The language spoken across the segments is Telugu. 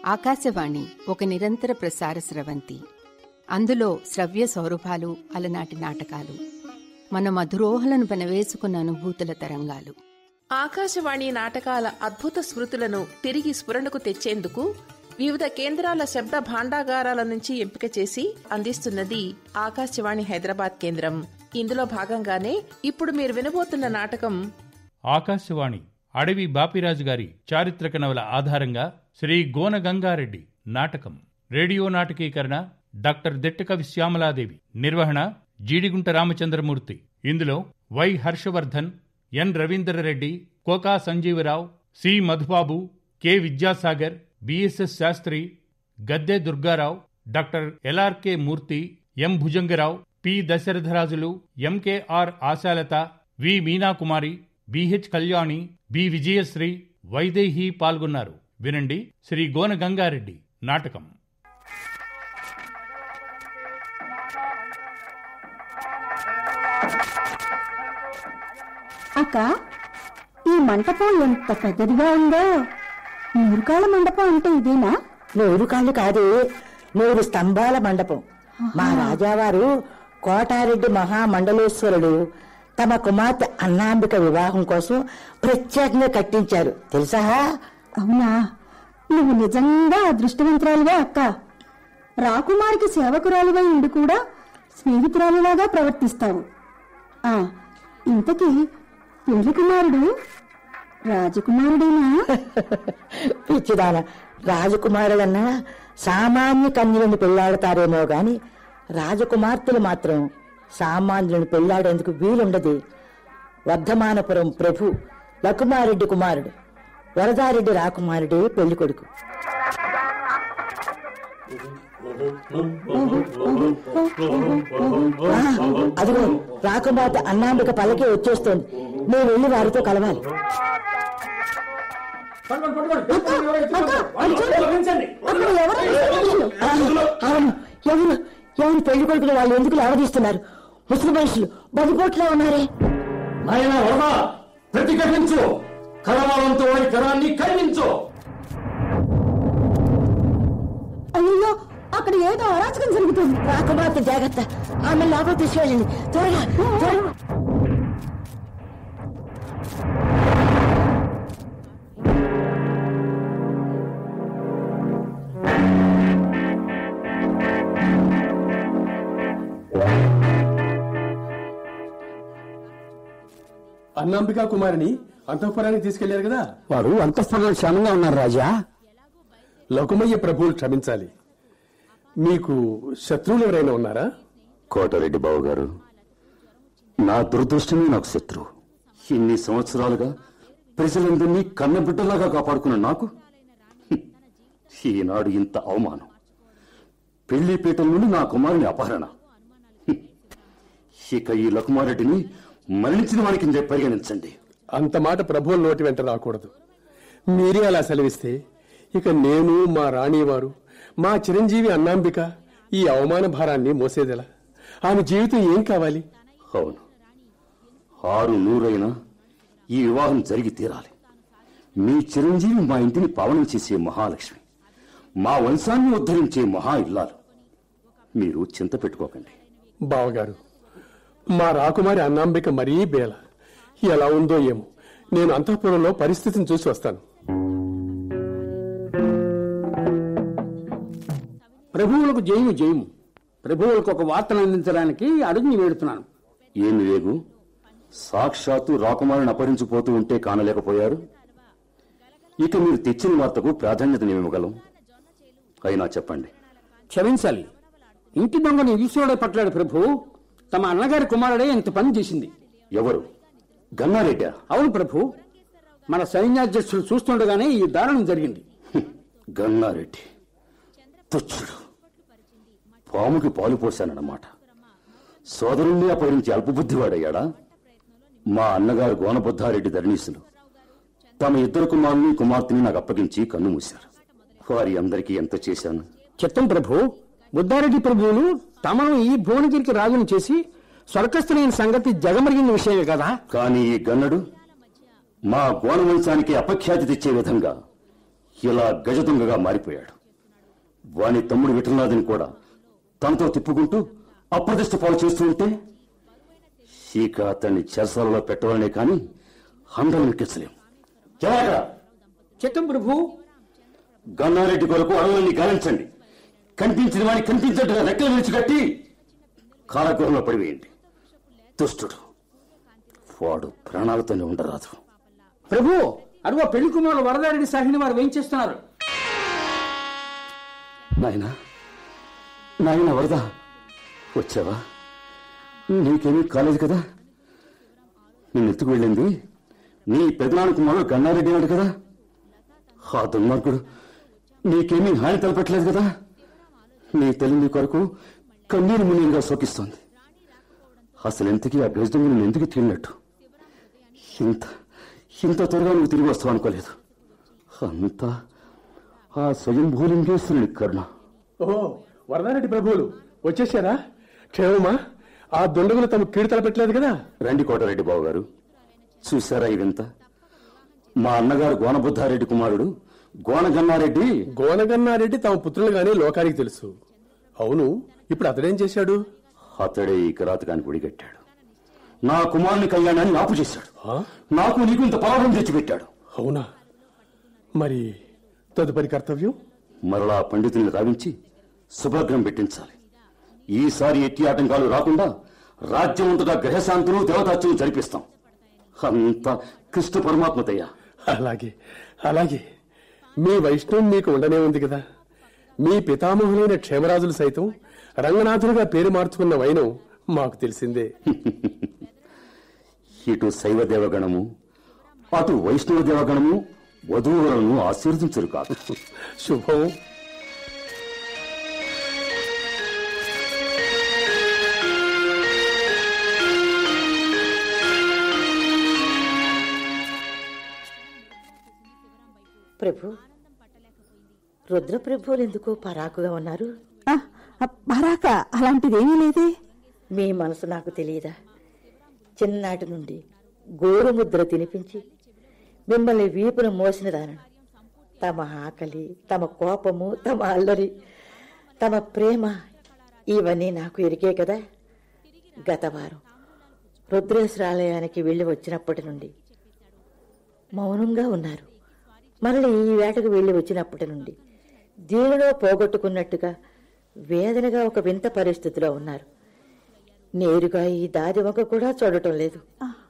ఆకాశవాణి ఒక నిరంతర ప్రసార స్రవంతి అందులో శ్రవ్య సౌరభాలు అలనాటి నాటకాలు మన మధురోహలను పెనవేసుకున్న అనుభూతుల తరంగాలు ఆకాశవాణి నాటకాల అద్భుత స్మృతులను తిరిగి స్ఫురణకు తెచ్చేందుకు వివిధ కేంద్రాల శబ్ద భాండాగారాల నుంచి ఎంపిక చేసి అందిస్తున్నది ఆకాశవాణి హైదరాబాద్ కేంద్రం ఇందులో భాగంగానే ఇప్పుడు మీరు వినబోతున్న నాటకం ఆకాశవాణి అడవి బాపిరాజు గారి చారిత్రక నవల ఆధారంగా శ్రీ గోన గంగారెడ్డి నాటకం రేడియో నాటకీకరణ డాక్టర్ దిట్టకవి శ్యామలాదేవి నిర్వహణ జీడిగుంట రామచంద్రమూర్తి ఇందులో Y Harshavardhan N Ravindra Reddy Koka Sanjeeva Rao C Madhu Babu K Vidyasagar BSS Sastry Gadde Durga Rao doctor LRK Murthy M Bhujanga Rao P దశరథరాజులు MKR Ashalatha V Meenakumari BH Kalyani B Vijayasri Vaidehi పాల్గొన్నారు వినండి శ్రీ గోన గంగారెడ్డి నాటకం అక్క ఈ మంటపం ఎంత పెద్దదిగా ఉందో నూరుకాళ్ళ మండపం అంటే ఇదేనా నూరు కాళ్ళు కాదు నూరు స్తంభాల మండపం మా రాజావారు కోటారెడ్డి మహామండలేశ్వరుడు తమ కుమార్తె అన్నాంబిక వివాహం కోసం ప్రత్యేకంగా కట్టించారు తెలుసా అవునా నువ్వు నిజంగా అదృష్టవంతురాలుగా అక్క రాకుమారికి సేవకురాలుగా ఉండి కూడా స్నేహితురాలులాగా ప్రవర్తిస్తావు ఆ ఇంతకీ పెళ్లి కుమారుడు రాజకుమారుడేనా పిచ్చిదాన రాజకుమారులన్నా సామాన్య కన్యలను పెళ్లాడతారేమో గాని రాజకుమార్తెలు మాత్రం సామాన్యులను పెళ్లాడేందుకు వీలుండదు వర్ధమానపురం ప్రభు లకుమారెడ్డి కుమారుడు వరదారెడ్డి రాకుమారుడే పెళ్లి కొడుకు ఆ, అదిగో రాకుమార్త అన్నాంబిక పల్లకి వచ్చేస్తోంది నేను వెళ్ళి వారితో కలవాలి అక్కడ ఎవరో నిలబడ్డారు. ఆ, అవును ఎవరు ఎవరు పెళ్లి కొడుకులు వాళ్ళు ఎందుకు లేవదీస్తున్నారు ముసలి మనుషులు బదిపోట్లో ఉన్నారే నాయన వర్మ ప్రతిఘటించు కరవాలంతో వారి కరాన్ని ఖండించు అయ్యో అక్కడ ఏదో అరాచకం జరుగుతుంది రాకుమార్తె జాగ్రత్త ఆమె లోపల తీసుకెళ్ళండి త్వరగా త్వరగా అన్నాంబికా కుమారిని అంతఃపురానికి తీసుకెళ్లారు కదా వారు అంతఃపురంలో క్షేమంగా ఉన్నారు రాజా లకుమయ్య ప్రభువులు క్షమించాలి మీకు శత్రువులు ఎవరైనా ఉన్నారా కోటారెడ్డి బాబు గారు నా దురదృష్టమే నాకు శత్రువు ఇన్ని సంవత్సరాలుగా ప్రజలందరినీ కన్నబిడ్డలాగా కాపాడుకున్న నాకు హ్మ్, ఈనాడు ఇంత అవమానం పెళ్లిపీటల నుండి నా కుమారుని అపహరణ హ్మ్, ఇక ఈ లకుమారెడ్డిని మరణించిన వానికి కింద పరిగణించండి అంత మాట ప్రభువుల నోటి వెంట రాకూడదు మీరే అలా సెలవిస్తే ఇక నేను మా రాణివారు మా చిరంజీవి అన్నాంబిక ఈ అవమాన భారాన్ని మోసేదెలా ఆమె జీవితం ఏం కావాలి అవును ఆరు నూరైనా ఈ వివాహం జరిగి తీరాలి మీ చిరంజీవి మా ఇంటిని పావనం చేసే మహాలక్ష్మి మా వంశాన్ని ఉద్ధరించే మహా ఇల్లాలు మీరు చింత పెట్టుకోకండి బావగారు మా రాకుమారి అన్నాంబిక మరీ బేల ఎలా ఉందో ఏమో నేను అంతఃపురంలో పరిస్థితిని చూసి వస్తాను ప్రభువులకు జయము జయము ప్రభువులకు ఒక వార్తను అందించడానికి అడుగుని వేడుతున్నాను ఏమి వేగు సాక్షాత్తు రాకుమారుని అపహరించిపోతూ ఉంటే కానలేకపోయారు ఇక మీరు తెచ్చిన వార్తకు ప్రాధాన్యతనివ్వగలం అయినా చెప్పండి క్షమించాలి ఇంటి దొంగను ఈశ్వరుడే పట్లాడు ప్రభు తమ అన్నగారి కుమారుడే ఇంత పని చేసింది ఎవరు గన్నారెడ్డా అవును ప్రభు మన సైన్యాధ్యక్షులు చూస్తుండగానే ఈ దారుణం జరిగింది హ్మ్, గన్నారెడ్డి తుచ్చుడు పాముకి పాలు పోశానన్నమాట సోదరుణ్ణి అపహరించి అల్పబుద్ధివాడయ్యాడా మా అన్నగారు గోనబుద్ధారెడ్డి ధరణీసులు తమ ఇద్దరు కుమారుని కుమార్తెని నాకు అప్పగించి కన్ను మూశారు వారి అందరికీ ఎంత చేశాను చిత్తం ప్రభు బుద్ధారెడ్డి ప్రభువులు తమను ఈ భువనగిరికి రాజును చేసి స్వర్గస్థులైన సంగతి జగమరిగిన విషయమే కదా కానీ ఈ గన్నడు మా గోన వంశానికి అపఖ్యాతి తెచ్చే విధంగా ఇలా గజదొంగగా మారిపోయాడు వాని తమ్ముడు విఠలనాథుని కూడా తనతో తిప్పుకుంటూ అప్రదిష్ట పాలు చేస్తూ ఉంటే ఇక అతన్ని చెరసాలలో పెట్టవాలనే కాని హండలు ఎక్కించలేం ఎలాగా చిత్తం ప్రభు గన్నారెడ్డి కొరకు అడవులన్నీ గాలించండి కనిపించిన వాడిని కనిపించట్టుగా రెక్కలు విడిచి కట్టి కాలగృహంలో పడివేయండి దుష్టుడు వాడు ప్రాణాలతోనే ఉండరాదు ప్రభు అదిగో పెళ్లి కుమారులు వరదారెడ్డి సాహిని వారు వేయించేస్తున్నారు నాయనా నాయన వరదా వచ్చావా నీకేమీ కాలేదు కదా నేను ఎత్తుకు వెళ్ళింది నీ పెదనాన్న కుమారుడు గన్నారెడ్డి నాడు కదా ఆ దుర్మార్గుడు నీకేమీ హాని తలపెట్టలేదు కదా నీ తల్లి నీ కొరకు కన్నీరు మునీరుగా శోకిస్తోంది అసలు ఎంతకీ ఆ గజదొంగ నేను ఎందుకు తిరిగినట్టు ఇంత ఇంత త్వరగా నువ్వు తిరిగి వస్తావు అనుకోలేదు అంతా ఆ స్వయంభూలింగేశ్వరుని కరుణ ఓహో వరదారెడ్డి ప్రభువులు వచ్చేసారా క్షేమమా ఆ దుండగులు తమ కీడు తలపెట్టలేదు కదా రండి కోటారెడ్డి బాబు గారు చూశారా ఇదంతా మా అన్నగారు గోనబుద్ధారెడ్డి కుమారుడు గోనగన్నారెడ్డి గోనగన్నారెడ్డి తమ పుత్రులు గాని లోకానికి తెలుసు అవును ఇప్పుడు అతడేం చేశాడు అతడే ఈ కిరాతకాన్ని గుడిగట్టాడు నా కుమారుని కళ్యాణాన్ని ఆపు చేశాడు ఆ? నాకు నీకు ఇంత పరాభం తెచ్చిపెట్టాడు అవునా మరి తదుపరి కర్తవ్యం మరలా పండితుల్ని రావించి శుభగ్రం పెట్టించాలి ఈసారి ఎట్టి ఆటంకాలు రాకుండా రాజ్యమంతటా గ్రహశాంతులు దేవతార్చనలు జరిపిస్తాం అంత కృష్ణ పరమాత్మతయ్య అలాగే అలాగే మీ వైష్ణవం మీకు ఉండనే ఉంది కదా మీ పితామహులైన క్షేమరాజులు సైతం రంగనాథులుగా పేరు మార్చుకున్న వైనం మాకు తెలిసిందే ఇటు శైవ దేవగణము అటు వైష్ణవ దేవగణము వధువులను ఆశీర్వదించరు కాదు శుభం ప్రభు రుద్రప్రభువులు ఎందుకో పరాకుగా ఉన్నారు ఆ, ఆ, బరాక అలాంటిదేమీ లేదే మీ మనసు నాకు తెలియదా చిన్ననాటి నుండి గోరు ముద్ర తినిపించి మిమ్మల్ని వీపున మోసిన దానను తమ ఆకలి తమ కోపము తమ అల్లరి తమ ప్రేమ ఇవన్నీ నాకు ఎరికే కదా గత వారం రుద్రేశ్వరాలయానికి వెళ్ళి వచ్చినప్పటి నుండి మౌనంగా ఉన్నారు మరలి ఈ వేటకు వెళ్ళి వచ్చినప్పటి నుండి దీనిలో పోగొట్టుకున్నట్టుగా వేదనగా ఒక వింత పరిస్థితిలో ఉన్నారు నేరుగా ఈ దారి వంక కూడా చూడటం లేదు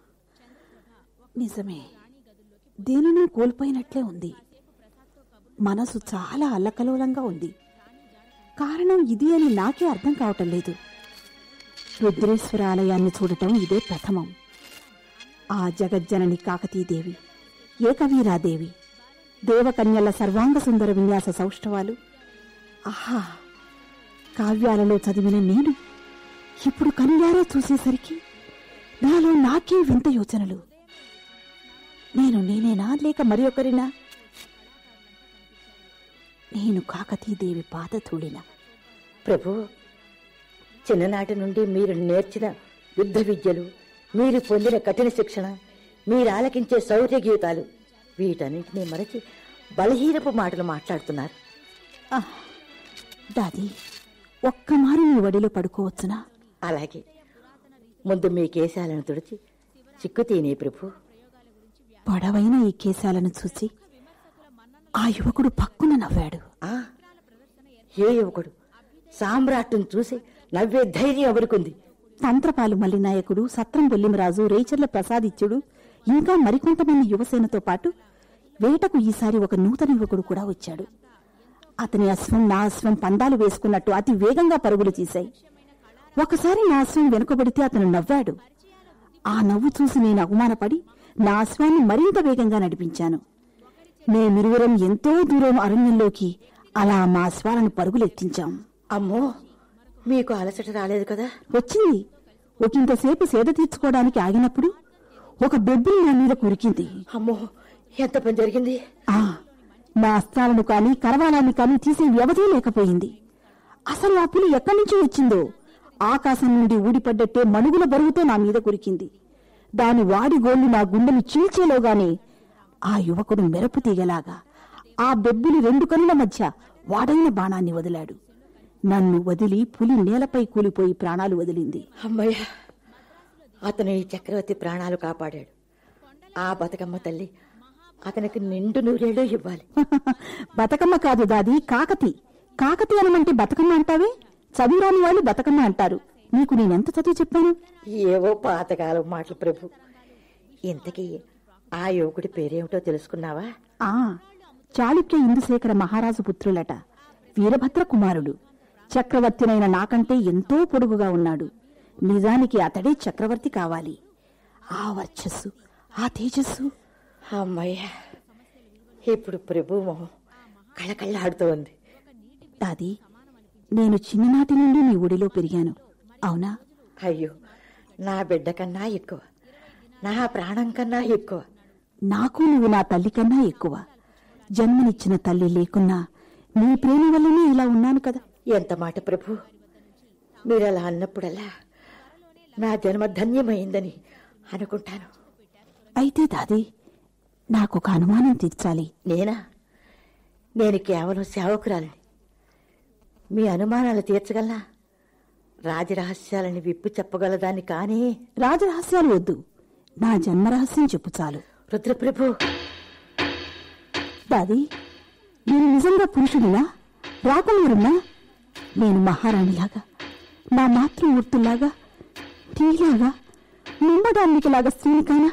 నిజమే దేనినో కోల్పోయినట్లే ఉంది మనసు చాలా అల్లకలోలంగా ఉంది కారణం ఇది అని నాకే అర్థం కావటం లేదు రుద్రేశ్వర ఆలయాన్ని చూడటం ఇదే ప్రథమం ఆ జగజ్జనని కాకతీదేవి ఏకవీరాదేవి దేవకన్యల సర్వాంగ సుందర విన్యాస సౌష్ఠవాలు ఆహా కావ్యాలలో చదివిన నేను ఇప్పుడు కనులారా చూసేసరికి నాలో నాకే వింత యోచనలు నేను నేనేనా లేక మరి ఒకరినా నేను కాకతీదేవి పాదధూళిన ప్రభు చిన్ననాటి నుండి మీరు నేర్చిన యుద్ధ విద్యలు మీరు పొందిన కఠిన శిక్షణ మీరు ఆలకించే శౌర్య గీతాలు వీటన్నింటినీ మరచి బలహీనపు మాటలు మాట్లాడుతున్నారు ఆహ్, దాది ఒక్కమారు నీ వడిలో పడుకోవచ్చునా అలాగే ముందు మీ కేశాలను తుడిచి చిక్కు తీనే ప్రభు పొడవైన ఈ కేశాలను చూసి ఆ యువకుడు పక్కున నవ్వాడు ఆ ఏ యువకుడు సామ్రాట్టును చూసి నవ్వే ధైర్యం ఎవరికుంది తంత్రపాలు మల్లినాయకుడు సత్రం బొల్లిమరాజు రేచర్ల ప్రసాదిత్యుడు ఇంకా మరికొంతమంది యువసేనతో పాటు వేటకు ఈసారి ఒక నూతన యువకుడు కూడా వచ్చాడు అతని అశ్వం నా అశ్వం పందాలు వేసుకున్నట్టు అతి వేగంగా పరుగులు తీశాయి ఒకసారి నా అశ్వం వెనుకబడితే అతను నవ్వాడు ఆ నవ్వు చూసి నేను అవమానపడి నా అశ్వాన్ని మరింత వేగంగా నడిపించాను మేమిరువురం ఎంతో దూరం అరణ్యంలోకి అలా మా అశ్వాలను పరుగులెత్తించాం అమ్మో మీకు అలసట రాలేదు కదా వచ్చింది ఒకంతసేపు సేద తీర్చుకోవడానికి ఆగినప్పుడు ఒక బెబ్బులు నా మీద కురికింది అమ్మో ఎంత పని జరిగింది ఆ నా అస్త్రాలను కాని కరవాలాన్ని కాని తీసే వ్యవధి లేకపోయింది అసలు ఆ పులి ఎక్కడి నుంచి వచ్చిందో ఆకాశం నుండి ఊడిపడ్డట్టే మణుగుల బరువుతో నా మీద కురికింది దాని వాడి గోళ్లు నా గుండెను చీల్చేలోగానే ఆ యువకుడు మెరుపు తీగలాగా ఆ బెబ్బులి రెండు కనుల మధ్య వాడైన బాణాన్ని వదిలాడు నన్ను వదిలి పులి నేలపై కూలిపోయి ప్రాణాలు వదిలింది అమ్మయ్య అతను ఈ చక్రవర్తి ప్రాణాలు కాపాడాడు ఆ బతుకమ్మ తల్లి అతనికి నిండు నూరేళ్ళు ఇవ్వాలి బతకమ్మ కాదు దాది కాకతి కాకతి అనమంటే బతకమ్మ అంటావే చదువురాని వాళ్ళు బతకమ్మ అంటారు నీకు నేనెంత చదువు చెప్పాను ఏవో పాతకాలం మాటలు ప్రభు ఇంతకీ ఆ యువకుడి పేరేమిటో తెలుసుకున్నావా ఆ చాళుక్య ఇందుశేఖర మహారాజు పుత్రులట వీరభద్ర కుమారుడు చక్రవర్తినైన నాకంటే ఎంతో పొడుగుగా ఉన్నాడు నిజానికి అతడే చక్రవర్తి కావాలి ఆ వర్చస్సు ఆ తేజస్సు అమ్మయ్య ఇప్పుడు ప్రభు మొహం కళకళ్ళాడుతోంది దాది నేను చిన్ననాటి నుండి నీ ఒడిలో పెరిగాను అవునా అయ్యో నా బిడ్డ కన్నా ఎక్కువ నా ప్రాణం కన్నా ఎక్కువ నాకు నువ్వు నా తల్లి కన్నా ఎక్కువ జన్మనిచ్చిన తల్లి లేకున్నా నీ ప్రేమ వల్లనే ఇలా ఉన్నాను కదా ఎంత మాట ప్రభు మీరు అలా అన్నప్పుడల్లా నా జన్మ ధన్యమైందని అనుకుంటాను అయితే దాది నాకొక అనుమానం తీర్చాలి నేనా నేను కేవలం సేవకురాలని మీ అనుమానాలు తీర్చగలనా రాజరహస్యాలని విప్పు చెప్పగలదాన్ని కానీ రాజరహస్యాలు వద్దు నా జన్మరహస్యం చెప్పు చాలు రుద్రప్రభు దాది నేను నిజంగా పురుషుడినా రాకుమారున్నా నేను మహారాణిలాగా నా మాతృమూర్తుల్లాగా నీలాగా నింబడాన్నికిలాగా స్త్రీని కానా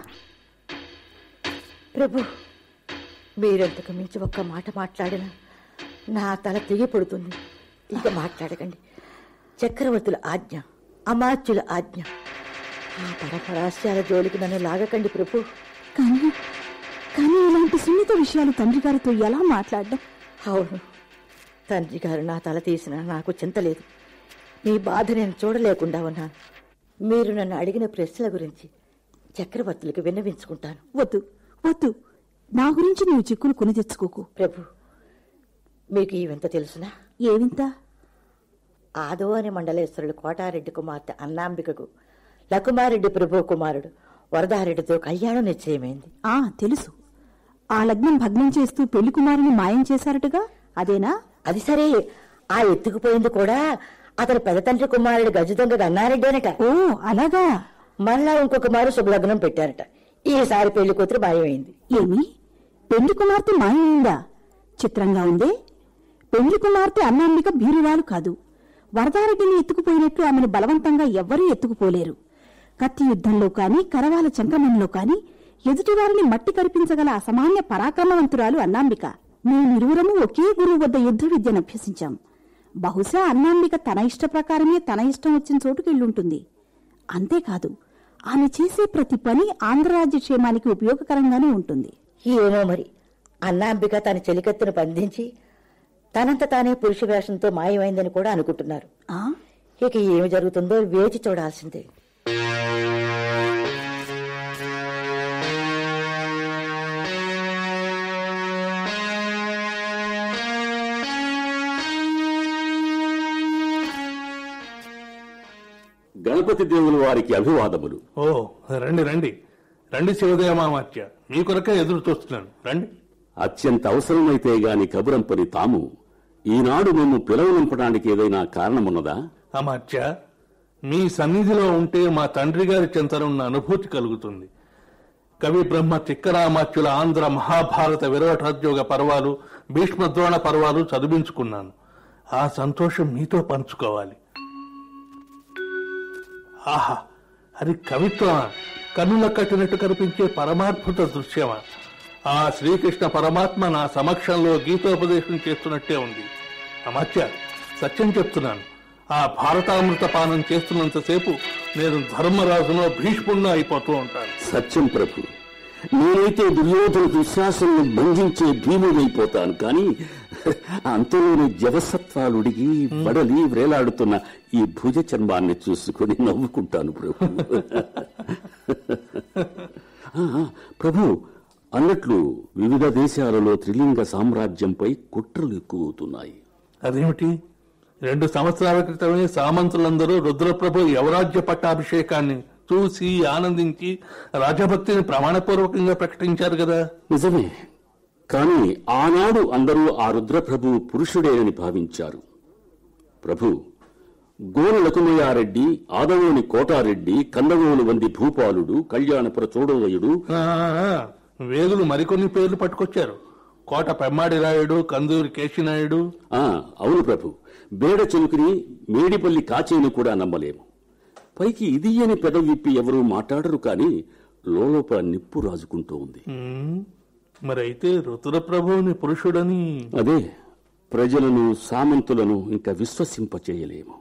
ప్రభు మీరెంతకు మించి ఒక్క మాట మాట్లాడినా నా తల తెగి పడుతుంది ఇక మాట్లాడకండి చక్రవర్తుల ఆజ్ఞ అమాత్యుల ఆజ్ఞ ఆ పరపరాస్యాల జోలికి నన్ను లాగకండి ప్రభు కానీ కానీ ఇలాంటి సున్నిత విషయాలు తండ్రి గారితో ఎలా మాట్లాడడం అవును తండ్రి గారు నా తల తీసినా నాకు చింత లేదు మీ బాధ నేను చూడలేకుండా ఉన్నాను మీరు నన్ను అడిగిన ప్రశ్నల గురించి చక్రవర్తులకు విన్నవించుకుంటాను వద్దు వద్దు నా గురించి నువ్వు చిక్కులు కొని తెచ్చుకోకు ప్రభు మీకు ఈ వింత తెలుసునా ఏవింత ఆదో అని మండలేశ్వరుడు కోటారెడ్డి కుమార్తె అన్నాంబికకు లకుమారెడ్డి ప్రభు కుమారుడు వరదారెడ్డితో కళ్యాణం నిశ్చయమైంది ఆ తెలుసు ఆ లగ్నం భగ్నం చేస్తూ పెళ్లి కుమారుని మాయం చేశారటగా అదేనా అది సరే ఆ ఎత్తుకుపోయింది కూడా అతని పెద్ద తండ్రి కుమారుడు గజదొంగ అన్నారెడ్డేనట ఓ అలాగా మళ్ళా ఇంకొక మారు శుభలగ్నం పెట్టారట ఈసారి పెళ్లి కూతురు మాయమైంది ఏమి పెళ్లి కుమార్తె మాయమైందా చిత్రంగా ఉందే పెళ్లి కుమార్తె అన్నాంబిక బీరువాలు కాదు వరదారెడ్డిని ఎత్తుకుపోయినట్లు ఆమెను బలవంతంగా ఎవ్వరూ ఎత్తుకుపోలేరు కత్తి యుద్ధంలో కాని కరవాల చంకమంలో కాని ఎదుటివారిని మట్టి కరిపించగల అసామాన్య పరాక్రమవంతురాలు అన్నాంబిక మేమిరువురము ఒకే గురువు వద్ద యుద్ధ విద్యను అభ్యసించాం బహుశా అన్నాంబిక తన ఇష్ట ప్రకారమే తన ఇష్టం వచ్చిన చోటుకెళ్ళుంటుంది అంతేకాదు ఆమె చేసే ప్రతి పని ఆంధ్రరాజ్య క్షేమానికి ఉపయోగకరంగానే ఉంటుంది ఏమో మరి అన్నాంబిక తన చెలికత్తెను బంధించి తనంత తానే పురుష వేషంతో మాయమైందని కూడా అనుకుంటున్నారు ఆ ఇక ఏమి జరుగుతుందో వేచి చూడాల్సిందే గణపతి దేవుని వారికి అభివాదములు ఓ రండి రండి రండి శివదేవమామాత్య మీ కొరకే ఎదురు చూస్తున్నాను రండి అత్యంత అవసరమైతే గాని కబురంపని తాము ఈనాడు మేము పిలవనంపడానికి ఏదైనా కారణమున్నదా అమాత్య మీ సన్నిధిలో ఉంటే మా తండ్రి గారి చెంతనున్న అనుభూతి కలుగుతుంది కవి బ్రహ్మ తిక్కరామాత్యుల ఆంధ్ర మహాభారత విరాటోద్యోగ పర్వాలు భీష్మద్రోణ పర్వాలు చదివించుకున్నాను ఆ సంతోషం మీతో పంచుకోవాలి ఆహా అది కవిత్వమా కన్నుల కట్టినట్టు కనిపించే పరమాద్భుత దృశ్యమా ఆ శ్రీకృష్ణ పరమాత్మ నా సమక్షంలో గీతోపదేశం చేస్తున్నట్టే ఉంది అమాత్య సత్యం చెప్తున్నాను ఆ భారతామృత పానం చేస్తున్నంతసేపు నేను ధర్మరాజునో భీష్ముడినో అయిపోతూ ఉంటాను సత్యం ప్రభు నేనైతే దుర్యోధన దుశ్శాసనను బంధించే భీముడైపోతాను కానీ అంతలోని జవసత్వాలుడిగి బడలి వ్రేలాడుతున్న ఈ భుజ చర్మాన్ని చూసుకుని నవ్వుకుంటాను ప్రభు ఆ, ప్రభు అన్నట్లు వివిధ దేశాలలో త్రిలింగ సామ్రాజ్యంపై కుట్రలు ఎక్కువవుతున్నాయి అదేమిటి రెండు సంవత్సరాల క్రితమే సామంతులందరూ రుద్రప్రభు యవరాజ్య పట్టాభిషేకాన్ని చూసి ఆనందించి రాజభక్తిని ప్రమాణపూర్వకంగా ప్రకటించారు కదా నిజమే కాని ఆనాడు అందరూ ఆ రుద్రప్రభువు పురుషుడేనని భావించారు ప్రభు గోను లకుమయారెడ్డి ఆదవోని కోటారెడ్డి కందవోలు వంది భూపాలుడు కళ్యాణపుర చోడోదయుడు ఆ, ఆ, వేగులు మరికొన్ని పేర్లు పట్టుకొచ్చారు కోట పెమ్మాడి రాయుడు కందూరి కేశినాయుడు ఆ అవును ప్రభు బేడ చెలుకుని మేడిపల్లి కాచేని కూడా నమ్మలేము పైకి ఇది అని పెదవి విప్పి ఎవరూ మాట్లాడరు కాని లోలోపల నిప్పు రాజుకుంటూ ఉంది ఉమ్, మరైతే రుద్రప్రభువుని పురుషుడని అదే ప్రజలను సామంతులను ఇంకా విశ్వసింపచేయలేము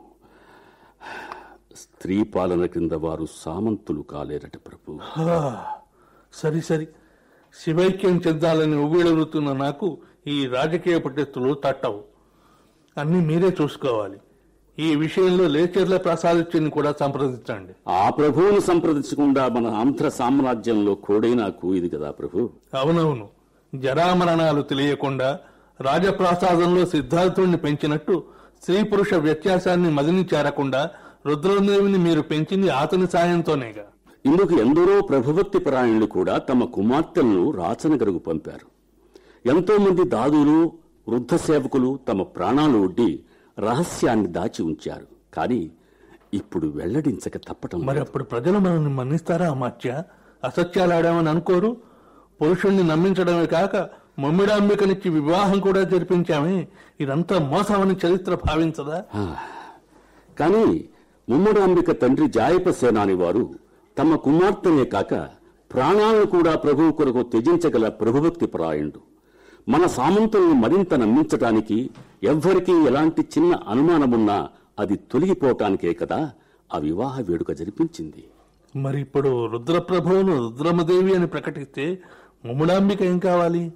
స్త్రీ పాలన క్రింద వారు సామంతులు కాలేరట ప్రభు హా, సరి సరి శివైక్యం చెందాలని ఉవ్విళలుతున్న నాకు ఈ రాజకీయ పద్ధతులు తట్టవు అన్ని మీరే చూసుకోవాలి ఈ విషయంలో లేచర్ల ప్రసాదిత్యుని కూడా సంప్రదించండి ఆ ప్రభువును సంప్రదించకుండా మన ఆంధ్ర సామ్రాజ్యంలో కోడైనాకు ఇది కదా ప్రభు అవునవును జరామరణాలు తెలియకుండా రాజప్రాసాదంలో సిద్ధార్థుణ్ణి పెంచినట్టు స్త్రీ పురుష వ్యత్యాసాన్ని మదిని చేరకుండా రుద్రదేవిని మీరు పెంచింది అతని సాయంతోనేగా ఇందుకు ఎందరో ప్రభుభక్తి పరాయణులు కూడా తమ కుమార్తెలను రాచనగరకు పంపారు ఎంతో మంది దాదులు వృద్ధ సేవకులు తమ ప్రాణాలు ఒడ్డి రహస్యాన్ని దాచి ఉంచారు కానీ ఇప్పుడు వెల్లడించక తప్పటం మరి లేదు. అప్పుడు ప్రజలు మనల్ని మన్నిస్తారా అమాత్య అసత్యాలు ఆడామని అనుకోరు పురుషుణ్ణి నమ్మించడమే కాక మమ్మిడాంబికనిచ్చి వివాహం కూడా జరిపించామే ఇదంతా మోసమని చరిత్ర భావించదా ఆ, కానీ ముమ్మడాంబిక తండ్రి జాయప సేనాని వారు తమ కుమార్తెనే కాక ప్రాణాలను కూడా ప్రభువు కొరకు త్యజించగల ప్రభుభక్తి పరాయణుడు మన సామంతుల్ని మరింత నమ్మించటానికి ఎవ్వరికీ ఎలాంటి చిన్న అనుమానమున్నా అది తొలగిపోవటానికే కదా ఆ వివాహ వేడుక జరిపించింది మరి ఇప్పుడు రుద్రప్రభువును రుద్రమదేవి అని ప్రకటిస్తే ముమ్ముడాంబిక ఏం కావాలి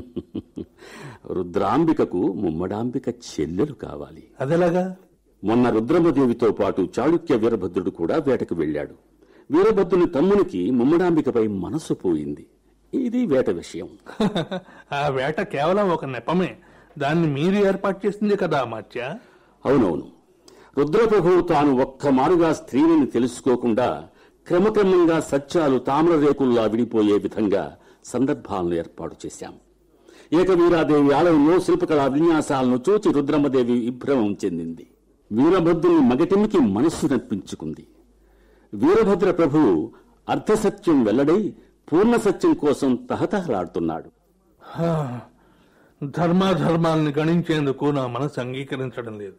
రుద్రాంబికకు ముమ్మడాంబిక చెల్లెలు కావాలి అదెలాగా మొన్న రుద్రమదేవితో పాటు చాళుక్య వీరభద్రుడు కూడా వేటకు వెళ్ళాడు వీరభద్రుని తమ్మునికి ముమ్మడాంబికపై మనసు పోయింది ఇది వేట విషయం ఆ వేట కేవలం ఒక నెపమే దాన్ని మీరు ఏర్పాటు చేసింది కదా అమాత్య అవునవును రుద్రప్రభువు తాను ఒక్క మారుగా స్త్రీని తెలుసుకోకుండా క్రమక్రమంగా సత్యాలు తామ్రరేకుల్లా విడిపోయే విధంగా సందర్భాలను ఏర్పాటు చేశాం ఏకవీరాదేవి ఆలయంలో శిల్పకళా విన్యాసాలను చూచి రుద్రమదేవి విభ్రమం చెందింది వీరభద్రుని మగటిమికి మనస్సు నర్పించుకుంది వీరభద్ర ప్రభువు అర్ధసత్యం వెల్లడై పూర్ణ సత్యం కోసం తహతహలాడుతున్నాడు హా, ధర్మాధర్మాల్ని గణించేందుకు నా మనసు అంగీకరించడం లేదు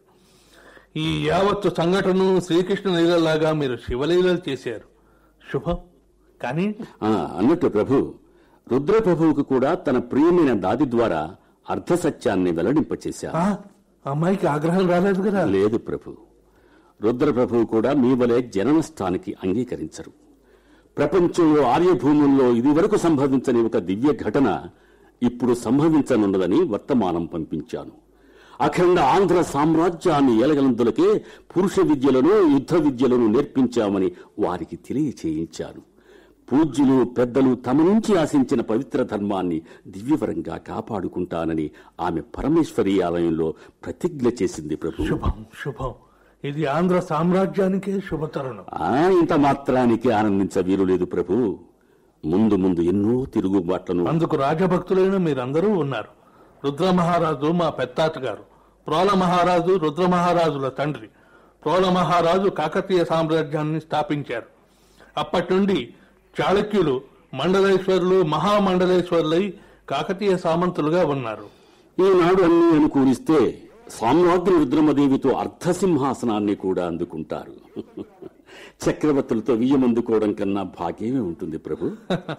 ఈ యావత్తు సంఘటన శ్రీకృష్ణ లీలలాగా మీరు శివలీలలు చేశారు శుభం కానీ ఆ, అన్నట్టు ప్రభు రుద్రప్రభువుకు కూడా తన ప్రియమైన దాది ద్వారా అర్ధసత్యాన్ని వెల్లడింపచేశారు ఆ, అమ్మాయికి ఆగ్రహం రాలేదు కదా లేదు ప్రభు రుద్రప్రభువు కూడా మీ వలె జననష్టానికి అంగీకరించరు ప్రపంచంలో ఆర్యభూముల్లో ఇదివరకు సంభవించని ఒక దివ్య ఘటన ఇప్పుడు సంభవించనున్నదని వర్తమానం పంపించాను అఖండ ఆంధ్ర సామ్రాజ్యాన్ని ఏలగలందులకే పురుష విద్యలను యుద్ధ విద్యలను నేర్పించామని వారికి తెలియచేయించాను పూజ్యులు పెద్దలు తమ నుంచి ఆశించిన పవిత్ర ధర్మాన్ని దివ్యవరంగా కాపాడుకుంటానని ఆమె పరమేశ్వరి ఆలయంలో ప్రతిజ్ఞ చేసింది ప్రభు శుభం శుభం ఇది ఆంధ్ర సామ్రాజ్యానికే శుభతరుణం ఆ ఇంత మాత్రానికి ఆనందించ వీలు లేదు ప్రభు ముందు ముందు ఎన్నో తిరుగుబాట్లను అందుకు రాజభక్తులైన మీరందరూ ఉన్నారు రుద్ర మహారాజు మా పెత్తాత గారు ప్రోల మహారాజు రుద్ర మహారాజుల తండ్రి ప్రోల మహారాజు కాకతీయ సామ్రాజ్యాన్ని స్థాపించారు అప్పటి నుండి చాళుక్యులు మండలేశ్వరులు మహామండలేశ్వరులై కాకతీయ సామంతులుగా ఉన్నారు ఈనాడు అన్ని అనుకూలిస్తే సామ్రాజ్ఞి రుద్రమదేవితో అర్ధసింహాసనాన్ని కూడా అందుకుంటారు చక్రవర్తులతో వియ్యం అందుకోవడం కన్నా భాగ్యమే ఉంటుంది ప్రభు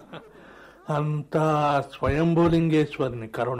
అంతా స్వయంభూలింగేశ్వరుని కరుణ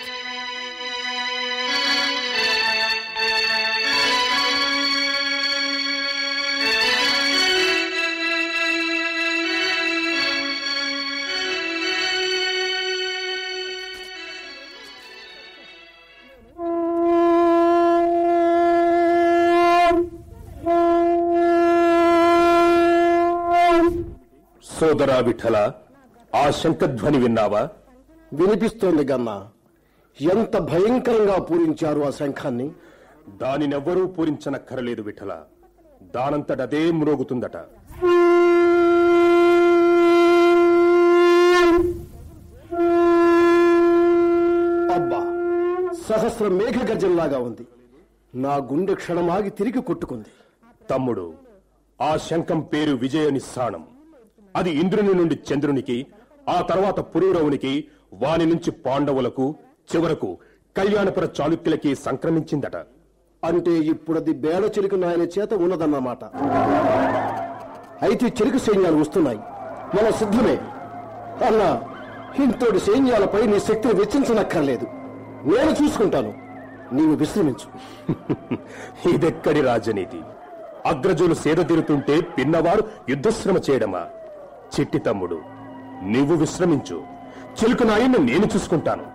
సోదరా విఠల ఆ శంఖధ్వని విన్నావా వినిపిస్తోంది గన్న ఎంత భయంకరంగా పూరించారు ఆ శంఖాన్ని దానినెవ్వరూ పూరించనక్కరలేదు విఠల దానంతటదే మ్రోగుతుందట సహస్ర మేఘ గర్జనలాగా ఉంది నా గుండె క్షణమాగి తిరిగి కొట్టుకుంది తమ్ముడు ఆ శంఖం పేరు విజయ నిస్సాణం అది ఇంద్రుని నుండి చంద్రునికి ఆ తర్వాత పురూరవునికి వాని నుంచి పాండవులకు చివరకు కళ్యాణపుర చాళుక్యులకి సంక్రమించిందట అంటే ఇప్పుడది బేడ చెరుకు నాయన చేత ఉన్నదన్నమాట అయితే చెరుకు సైన్యాలు వస్తున్నాయి మన సిద్ధమే అన్నా ఇంతోటి సైన్యాలపై నీ శక్తిని వెచ్చించనక్కర్లేదు నేను చూసుకుంటాను నీవు విశ్రమించు ఇదెక్కడి రాజనీతి అగ్రజులు సేద తీరుతుంటే పిన్నవారు యుద్ధశ్రమ చేయడమా చిట్టి తమ్ముడు నువ్వు విశ్రమించు చిలుకు నాయన్ని నేను చూసుకుంటాను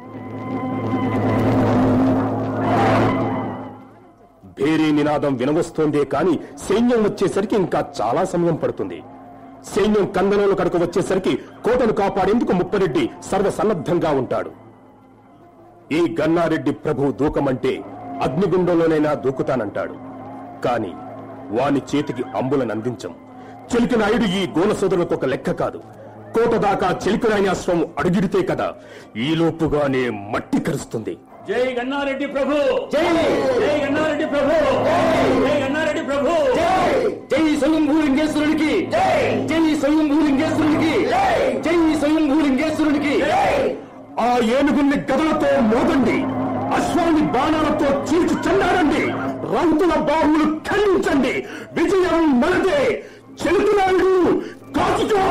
భేరీ నినాదం వినవస్తోందే కాని సైన్యం వచ్చేసరికి ఇంకా చాలా సమయం పడుతుంది సైన్యం కందనోలు కడకు వచ్చేసరికి కోటను కాపాడేందుకు ముప్పరెడ్డి సర్వసన్నద్ధంగా ఉంటాడు ఈ గన్నారెడ్డి ప్రభు దూకమంటే అగ్నిగుండంలోనైనా దూకుతానంటాడు కాని వాని చేతికి అంబులను అందించం చెలికినాయుడు ఈ గోల సోదరులకు ఒక లెక్క కాదు కోట దాకా చెలికినాయని అశ్వం అడుగిడితే కదా ఈలోపుగానే మట్టి కరుస్తుంది జై గన్నారెడ్డి ప్రభు జై జై గన్నారెడ్డి ప్రభు జై గన్నారెడ్డి ప్రభు జై స్వయంభూలింగేశ్వరునికి జై స్వయంభూలింగేశ్వరునికి జై స్వయంభూలింగేశ్వరునికి ఆ ఏనుగుల్ని గదలతో మోదండి అశ్వాన్ని బాణాలతో చీల్చి చల్లారండి రైతుల బాహువులు ఖండించండి విజయం మనదే చెలుకునాయుడు కాచుకో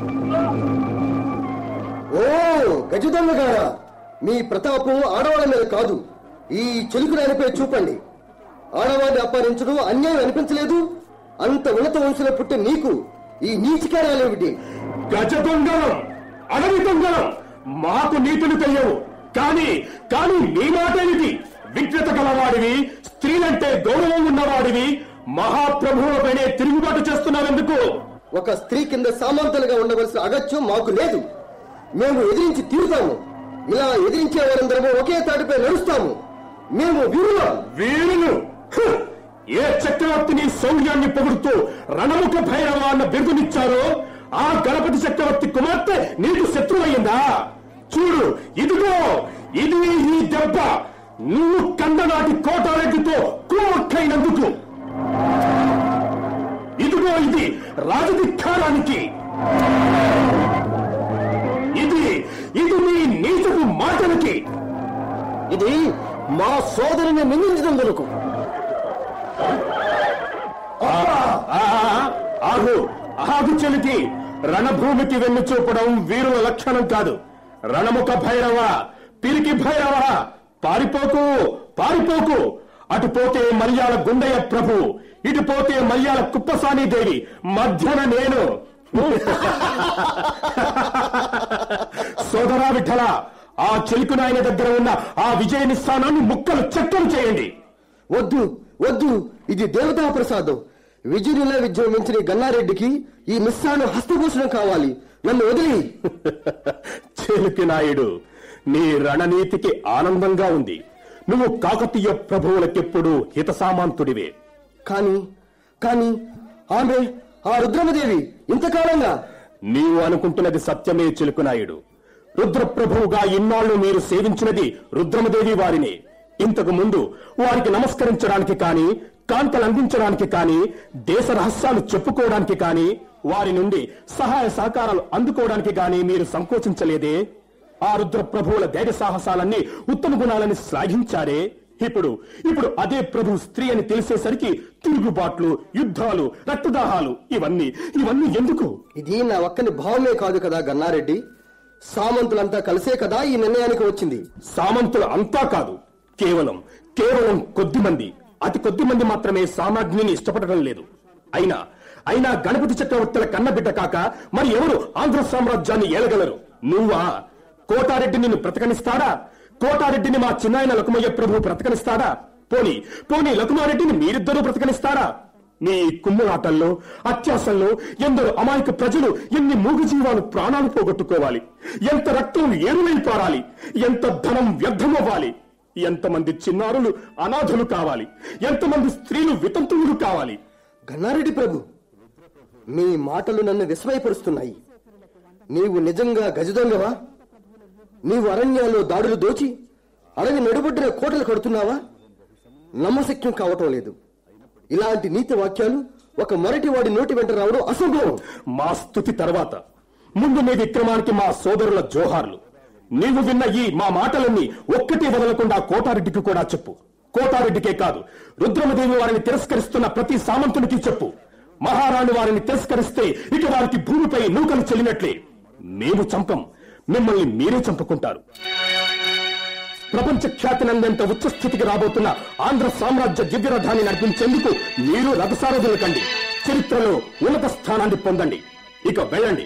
ఓ గజదొంగ గారా మీ ప్రతాపం ఆడవాళ్ళ మీద కాదు ఈ చెలుకురానిపై చూపండి ఆడవాడిని అపహరించడం అన్యాయం అనిపించలేదు అంత ఉన్నత వంశంలో పుట్టిన నీకు ఈ నీచికారాలేమిటి గజ దొంగలం అడవి దొంగలం మాకు నీతులు తెలియవు కానీ కానీ నీ మాట ఏమిటి విజ్ఞత గలవాడివి స్త్రీలంటే గౌరవం ఉన్నవాడివి మహాప్రభువులపైనే తిరుగుబాటు చేస్తున్నావెందుకు ఒక స్త్రీ కింద సామంతులుగా ఉండవలసిన అగత్యం మాకు లేదు మేము ఎదిరించి తీరుతాము ఇలా ఎదిరించే వారందరము ఒకే తాటిపై నడుస్తాము మేము వీరులం వీరులు హ్! ఏ చక్రవర్తిని శౌర్యాన్ని పొగుడుతూ రణముఖ భైరవ అన్న బిరుదునిచ్చారో ఆ గణపతి చక్రవర్తి కుమార్తె నీకు శత్రువయ్యిందా చూడు ఇదిగో ఇది ఈ దెబ్బ నువ్వు కందనాటి కోటారెడ్డితో కుమ్మక్కైనందుకు ఇదిగో ఇది రాజధిక్కారానికి ఇది ఇది నీ నీచపు మాటలకి ఇది మా సోదరుని నిందించినందుకు ఆ, ఆ, ఆగు ఆగు చెలికి రణభూమికి వెన్ను చూపడం వీరుల లక్షణం కాదు రణముఖ భైరవ పిరికి భైరవ పారిపోకు పారిపోకు అటు పోతే మల్యాల గుండయ్య ప్రభు ఇటు పోతే మల్యాల కుప్పసాని దేవి మధ్యన నేను సోదరా విఠల ఆ చెలుకు నాయన దగ్గర ఉన్న ఆ విజయ నిస్థానాన్ని ముక్కలు చెక్కలు చేయండి వద్దు వద్దు ఇది దేవతా ప్రసాదం విజయునిలా విజృంభించిన ఈ గన్నారెడ్డికి ఈ మిస్సాను హస్తభూషణం కావాలి నన్ను వదిలి చెలుకి నాయుడు నీ రణనీతికి ఆనందంగా ఉంది నువ్వు కాకతీయ ప్రభువులకెప్పుడు హితసామాంతుడివే కానీ కానీ ఆమె ఆ రుద్రమదేవి ఇంతకాలంగా నీవు అనుకుంటున్నది సత్యమే చిలుకునాయుడు రుద్రప్రభువుగా ఇన్నాళ్లు మీరు సేవించినది రుద్రమదేవి వారిని ఇంతకు ముందు వారికి నమస్కరించడానికి కాని కాంతలు అందించడానికి కాని దేశ రహస్యాలు చెప్పుకోవడానికి కాని వారి నుండి సహాయ సహకారాలు అందుకోవడానికి గాని మీరు సంకోచించలేదే ఆ రుద్ర ప్రభువుల ధైర్య సాహసాలన్నీ ఉత్తమ గుణాలని శ్లాఘించారే ఇప్పుడు ఇప్పుడు అదే ప్రభు స్త్రీ అని తెలిసేసరికి తిరుగుబాట్లు యుద్ధాలు రక్తదాహాలు ఇవన్నీ ఇవన్నీ ఎందుకు ఇది నా ఒక్కని భావమే కాదు కదా గన్నారెడ్డి సామంతులంతా కలిసే కదా ఈ నిర్ణయానికి వచ్చింది సామంతులు అంతా కాదు కేవలం కేవలం కొద్ది మంది అతి కొద్ది మంది మాత్రమే సామాగ్రిని ఇష్టపడటం లేదు అయినా అయినా గణపతి చక్రవర్తుల కన్నబిడ్డ కాక మరి ఎవరు ఆంధ్ర సామ్రాజ్యాన్ని ఏలగలరు నువ్వా కోటారెడ్డి నిన్ను బ్రతకనిస్తాడా కోటారెడ్డిని మా చిన్నాయన లకుమయ్య ప్రభు బ్రతకనిస్తాడా పోని పోని లకుమారెడ్డిని మీరిద్దరూ బ్రతకనిస్తాడా మీ కుమ్ములాటల్లో అత్యాసల్లో ఎందరో అమాయక ప్రజలు ఎన్ని మూగజీవాలు ప్రాణాలు పోగొట్టుకోవాలి ఎంత రక్తం ఏరులై పారాలి ఎంత ధనం వ్యర్థమవ్వాలి ఎంతమంది చిన్నారులు అనాథులు కావాలి ఎంతమంది స్త్రీలు వితంతువులు కావాలి గన్నారెడ్డి ప్రభు మీ మాటలు నన్ను విస్మయపరుస్తున్నాయి నీవు నిజంగా గజదొంగవా నీవు అరణ్యాల్లో దాడులు దోచి అడవి నడుబొడ్డిన కోటలు కడుతున్నావా నమ్మశక్యం కావటం లేదు ఇలాంటి నీతి వాక్యాలు ఒక మొరటి వాడి నోటి వెంట రావడం అసంభవం మా స్థుతి తర్వాత ముందు నీ విక్రమానికి మా సోదరుల జోహార్లు నీవు విన్న ఈ మా మాటలన్నీ ఒక్కటి వదలకుండా కోటారెడ్డికి కూడా చెప్పు కోటారెడ్డికే కాదు రుద్రమదేవి వారిని తిరస్కరిస్తున్న ప్రతి సామంతునికి చెప్పు మహారాణి వారిని తిరస్కరిస్తే ఇక వారికి భూమిపై నూకలు చెల్లినట్లే మేము చంపం మిమ్మల్ని మీరే చంపుకుంటారు ప్రపంచ ఖ్యాతినందంత ఉచ్చ స్థితికి రాబోతున్న ఆంధ్ర సామ్రాజ్య దివ్యరథాన్ని నడిపించేందుకు మీరు రథసారథులు కండి చరిత్రలో ఉన్నత స్థానాన్ని పొందండి ఇక వెళ్ళండి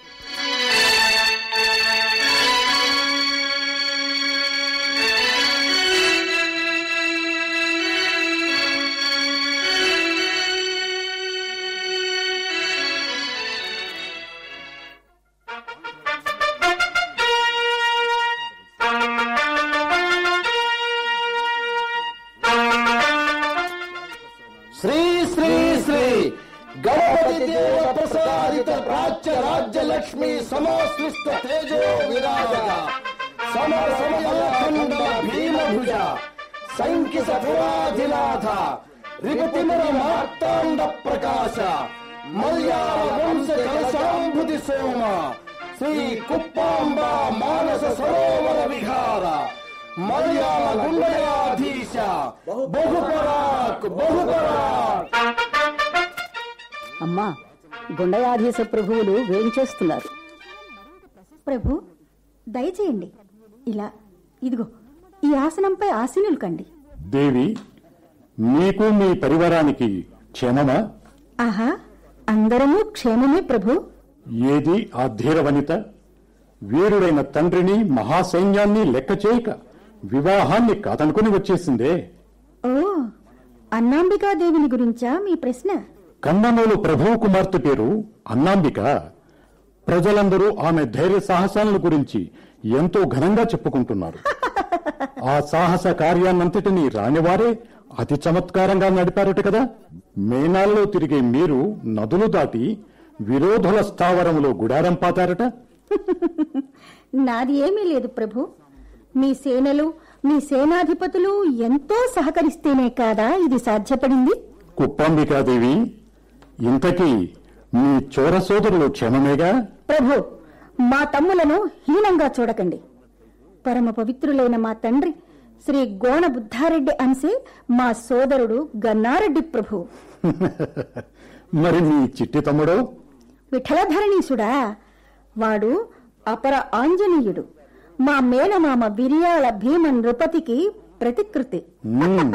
శ్రీ శ్రీ శ్రీ గణపతి దేవ ప్రసాదిత ప్రాచ్య రాజ్య లక్ష్మి సమాశ్లిష్ట తేజో విరాజ సమ సమయాఖండ భీమభుజ సంకిస పురాధినాథ రిపతిమర మార్తాండ ప్రకాశ మల్యాల వంశ కలశాంబుది సోమ శ్రీ కుప్పాంబ మానస సరోవర విహార మలయాళ గుండయాధీశ బహుపరాక్ బహుపరాక్ అమ్మా గుండయాధీశ ప్రభువులు వేయించేస్తున్నారు ప్రభు దయచేయండి ఇలా ఇదిగో ఈ ఆసనంపై ఆసీనులు కండి దేవి మీకు మీ పరివారానికి క్షేమమా ఆహా అందరము క్షేమమే ప్రభు ఏది ఆ ధీర వనిత వీరుడైన తండ్రిని మహాసైన్యాన్ని లెక్క చేయక వివాహాన్ని కాదనుకుని వచ్చేసిందే ఓ అన్నాంబికాదేవిని గురించా మీ ప్రశ్న కన్నమూలు ప్రభువు కుమార్తె పేరు అన్నాంబిక ప్రజలందరూ ఆమె ధైర్య సాహసాలను గురించి ఎంతో ఘనంగా చెప్పుకుంటున్నారు ఆ సాహస కార్యాన్నంతటినీ రానివారే అతి చమత్కారంగా నడిపారట కదా మేనాల్లో తిరిగే మీరు నదులు దాటి విరోధుల స్థావరములో గుడారం పాతారట నాది ఏమీ లేదు ప్రభు మీ సేనలు మీ సేనాధిపతులు ఎంతో సహకరిస్తేనే కాదా ఇది సాధ్యపడింది కుప్పంబికాదేవి ఇంతకీ మీ చోర సోదరులు క్షేమమేగా ప్రభు మా తమ్ములను హీనంగా చూడకండి పరమ పవిత్రులైన మా తండ్రి శ్రీ గోణ బుద్ధారెడ్డి అంశే మా సోదరుడు గన్నారెడ్డి ప్రభు మరి మీ చిట్టి తమ్ముడో విఠలధరణీసుడా వాడు అపర ఆంజనేయుడు మా మేనమామ బిరియాల భీమ నృపతికి ప్రతికృతి మ్మ్.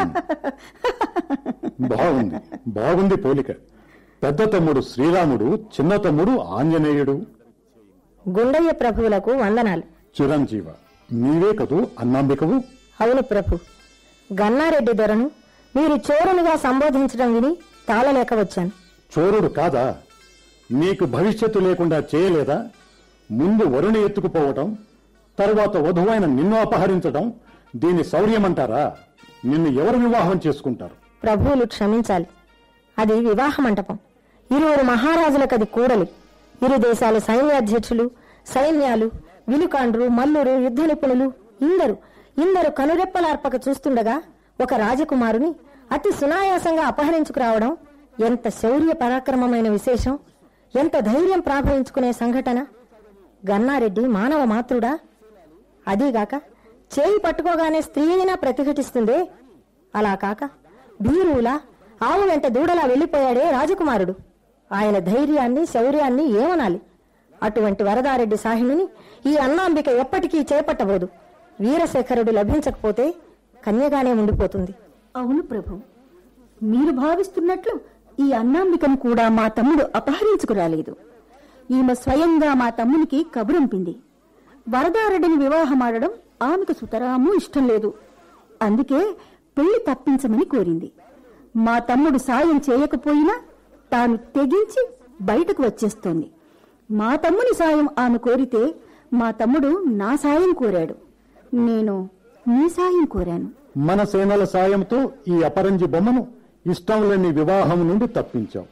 బాగుంది బాగుంది పోలిక పెద్ద తమ్ముడు శ్రీరాముడు చిన్న తమ్ముడు ఆంజనేయుడు గుండయ్య ప్రభువులకు వందనాలు చిరంజీవ నీవే కదూ అన్నాంబికవు అవును ప్రభు గన్నారెడ్డి దొరను మీరు చోరునిగా సంబోధించడం విని తాళలేక వచ్చాను చోరుడు కాదా నీకు భవిష్యత్తు లేకుండా చేయలేదా ముందు వరుణి ఎత్తుకుపోవటం తరువాత వధువైన నిన్ను అపహరించడం దీన్ని శౌర్యమంటారా నిన్ను ఎవరు వివాహం చేసుకుంటారు ప్రభువులు క్షమించాలి అది వివాహ మంటపం ఇరువురు మహారాజులకు అది కూడలి ఇరు దేశాల సైన్యాధ్యక్షులు సైన్యాలు విలుకాండ్రు మల్లురు యుద్ధ నిపుణులు ఇందరు ఇందరు కనురెప్పలార్పక చూస్తుండగా ఒక రాజకుమారుని అతి సునాయాసంగా అపహరించుకురావడం ఎంత శౌర్య పరాక్రమమైన విశేషం ఎంత ధైర్యం ప్రాభవించుకునే సంఘటన గన్నారెడ్డి మానవ మాతృడా అదీగాక చేయి పట్టుకోగానే స్త్రీ అయినా ప్రతిఘటిస్తుందే అలా కాక భీరువులా ఆవు వెంట దూడలా వెళ్లిపోయాడే రాజకుమారుడు ఆయన ధైర్యాన్ని శౌర్యాన్ని ఏమనాలి అటువంటి వరదారెడ్డి సాహిణిని ఈ అన్నాంబిక ఎప్పటికీ చేపట్టబోదు వీరశేఖరుడు లభించకపోతే కన్యగానే ఉండిపోతుంది అవును ప్రభు మీరు భావిస్తున్నట్లు ఈ అన్నాంబికను కూడా మా తమ్ముడు అపహరించుకురాలేదు ఈమె స్వయంగా మా తమ్మునికి కబురంపింది వరదారెడ్డిని వివాహమాడడం ఆమెకు సుతరాము ఇష్టం లేదు అందుకే పెళ్లి తప్పించమని కోరింది మా తమ్ముడు సాయం చేయకపోయినా తాను తెగించి బయటకు వచ్చేస్తోంది మా తమ్ముని సాయం ఆమె కోరితే మా తమ్ముడు నా సాయం కోరాడు నేను నీ సాయం కోరాను మన సేనల సాయంతో ఈ అపరంజి బొమ్మను ఇష్టం లేని వివాహం నుండి తప్పించాం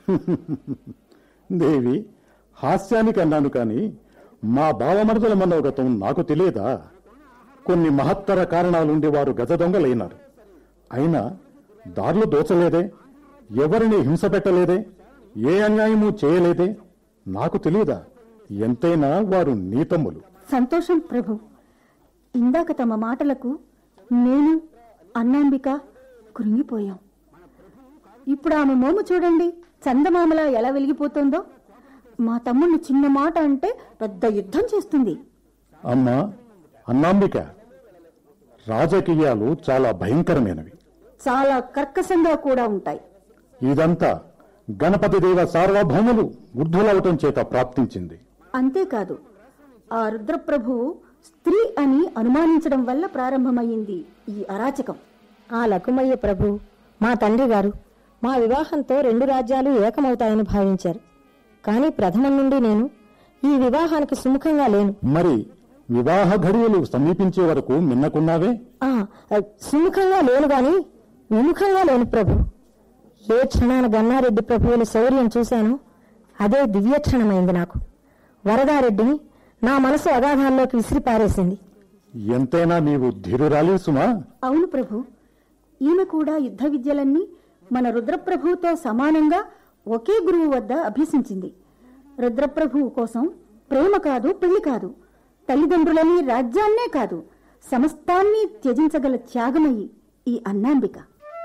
దేవి హాస్యానికి అన్నాను కాని మా భావమరదల మనోగతం నాకు తెలియదా కొన్ని మహత్తర కారణాలుండి వారు గజ దొంగలైనారు అయినా దారులు దోచలేదే ఎవరిని హింస పెట్టలేదే ఏ అన్యాయము చేయలేదే నాకు తెలియదా ఎంతైనా వారు నీతమ్ములు సంతోషం ప్రభు ఇందాక తమ మాటలకు నేను అన్నాంబిక కృంగిపోయాం ఇప్పుడు ఆమె మోము చూడండి చందమామలా ఎలా వెలిగిపోతుందో మా తమ్ముడిని చిన్న మాట అంటే పెద్ద యుద్ధం చేస్తుంది అమ్మా అన్నాంబిక రాజకీయాలు చాలా భయంకరమైనవి చాలా కర్కశంగా కూడా ఉంటాయి ఇదంతా గణపతి దేవ సార్వభౌములు వృద్ధులవటం చేత ప్రాప్తించింది అంతేకాదు ఆ రుద్రప్రభువు స్త్రీ అని అనుమానించడం వల్ల ప్రారంభమయ్యింది ఈ అరాచకం ఆ లకుమయ్య ప్రభు మా తండ్రి గారు మా వివాహంతో రెండు రాజ్యాలు ఏకమవుతాయని భావించారు కానీ ప్రథమం నుండి నేను ఈ వివాహానికి సుముఖంగా లేను మరి వివాహ ఘడియలు సమీపించే వరకు మిన్నకున్నావే ఆ సుముఖంగా లేను గాని విముఖంగా లేను ప్రభు ఏ క్షణాన గన్నారెడ్డి ప్రభువుల శౌర్యం చూశానో అదే దివ్య క్షణమైంది నాకు వరదారెడ్డిని నా మనసు అగాధాల్లోకి విసిరి పారేసింది ఎంతైనా నీవు ధీరురాలి సుమా అవును ప్రభు ఈమె కూడా యుద్ధ విద్యలన్నీ మన రుద్రప్రభువుతో సమానంగా ఒకే గురువు వద్ద అభ్యసించింది రుద్రప్రభువు కోసం ప్రేమ కాదు పెళ్లి కాదు తల్లిదండ్రులని రాజ్యాన్నే కాదు సమస్తాన్ని త్యజించగల త్యాగమయ్యి ఈ అన్నాంబిక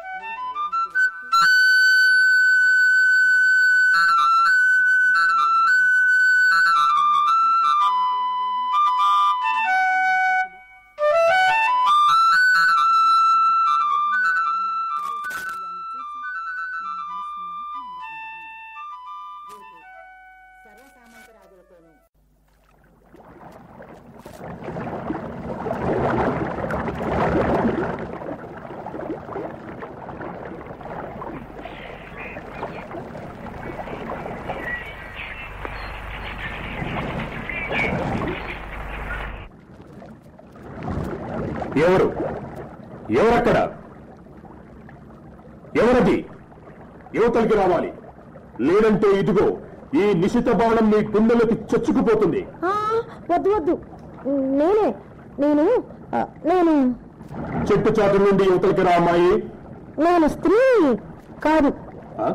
ఎవరు ఎవరక్కడ ఎవరది యువతలకి రావాలి లేదంటే ఇదిగో ఈ నిశిత బాణం మీ గుండెలకి చొచ్చుకుపోతుంది ఆ, వద్దు వద్దు నేనే నేను ఆ, నేను చెట్టు చాటు నుండి యువతలకి రా అమ్మాయి నేను స్త్రీ కాదు ఆ?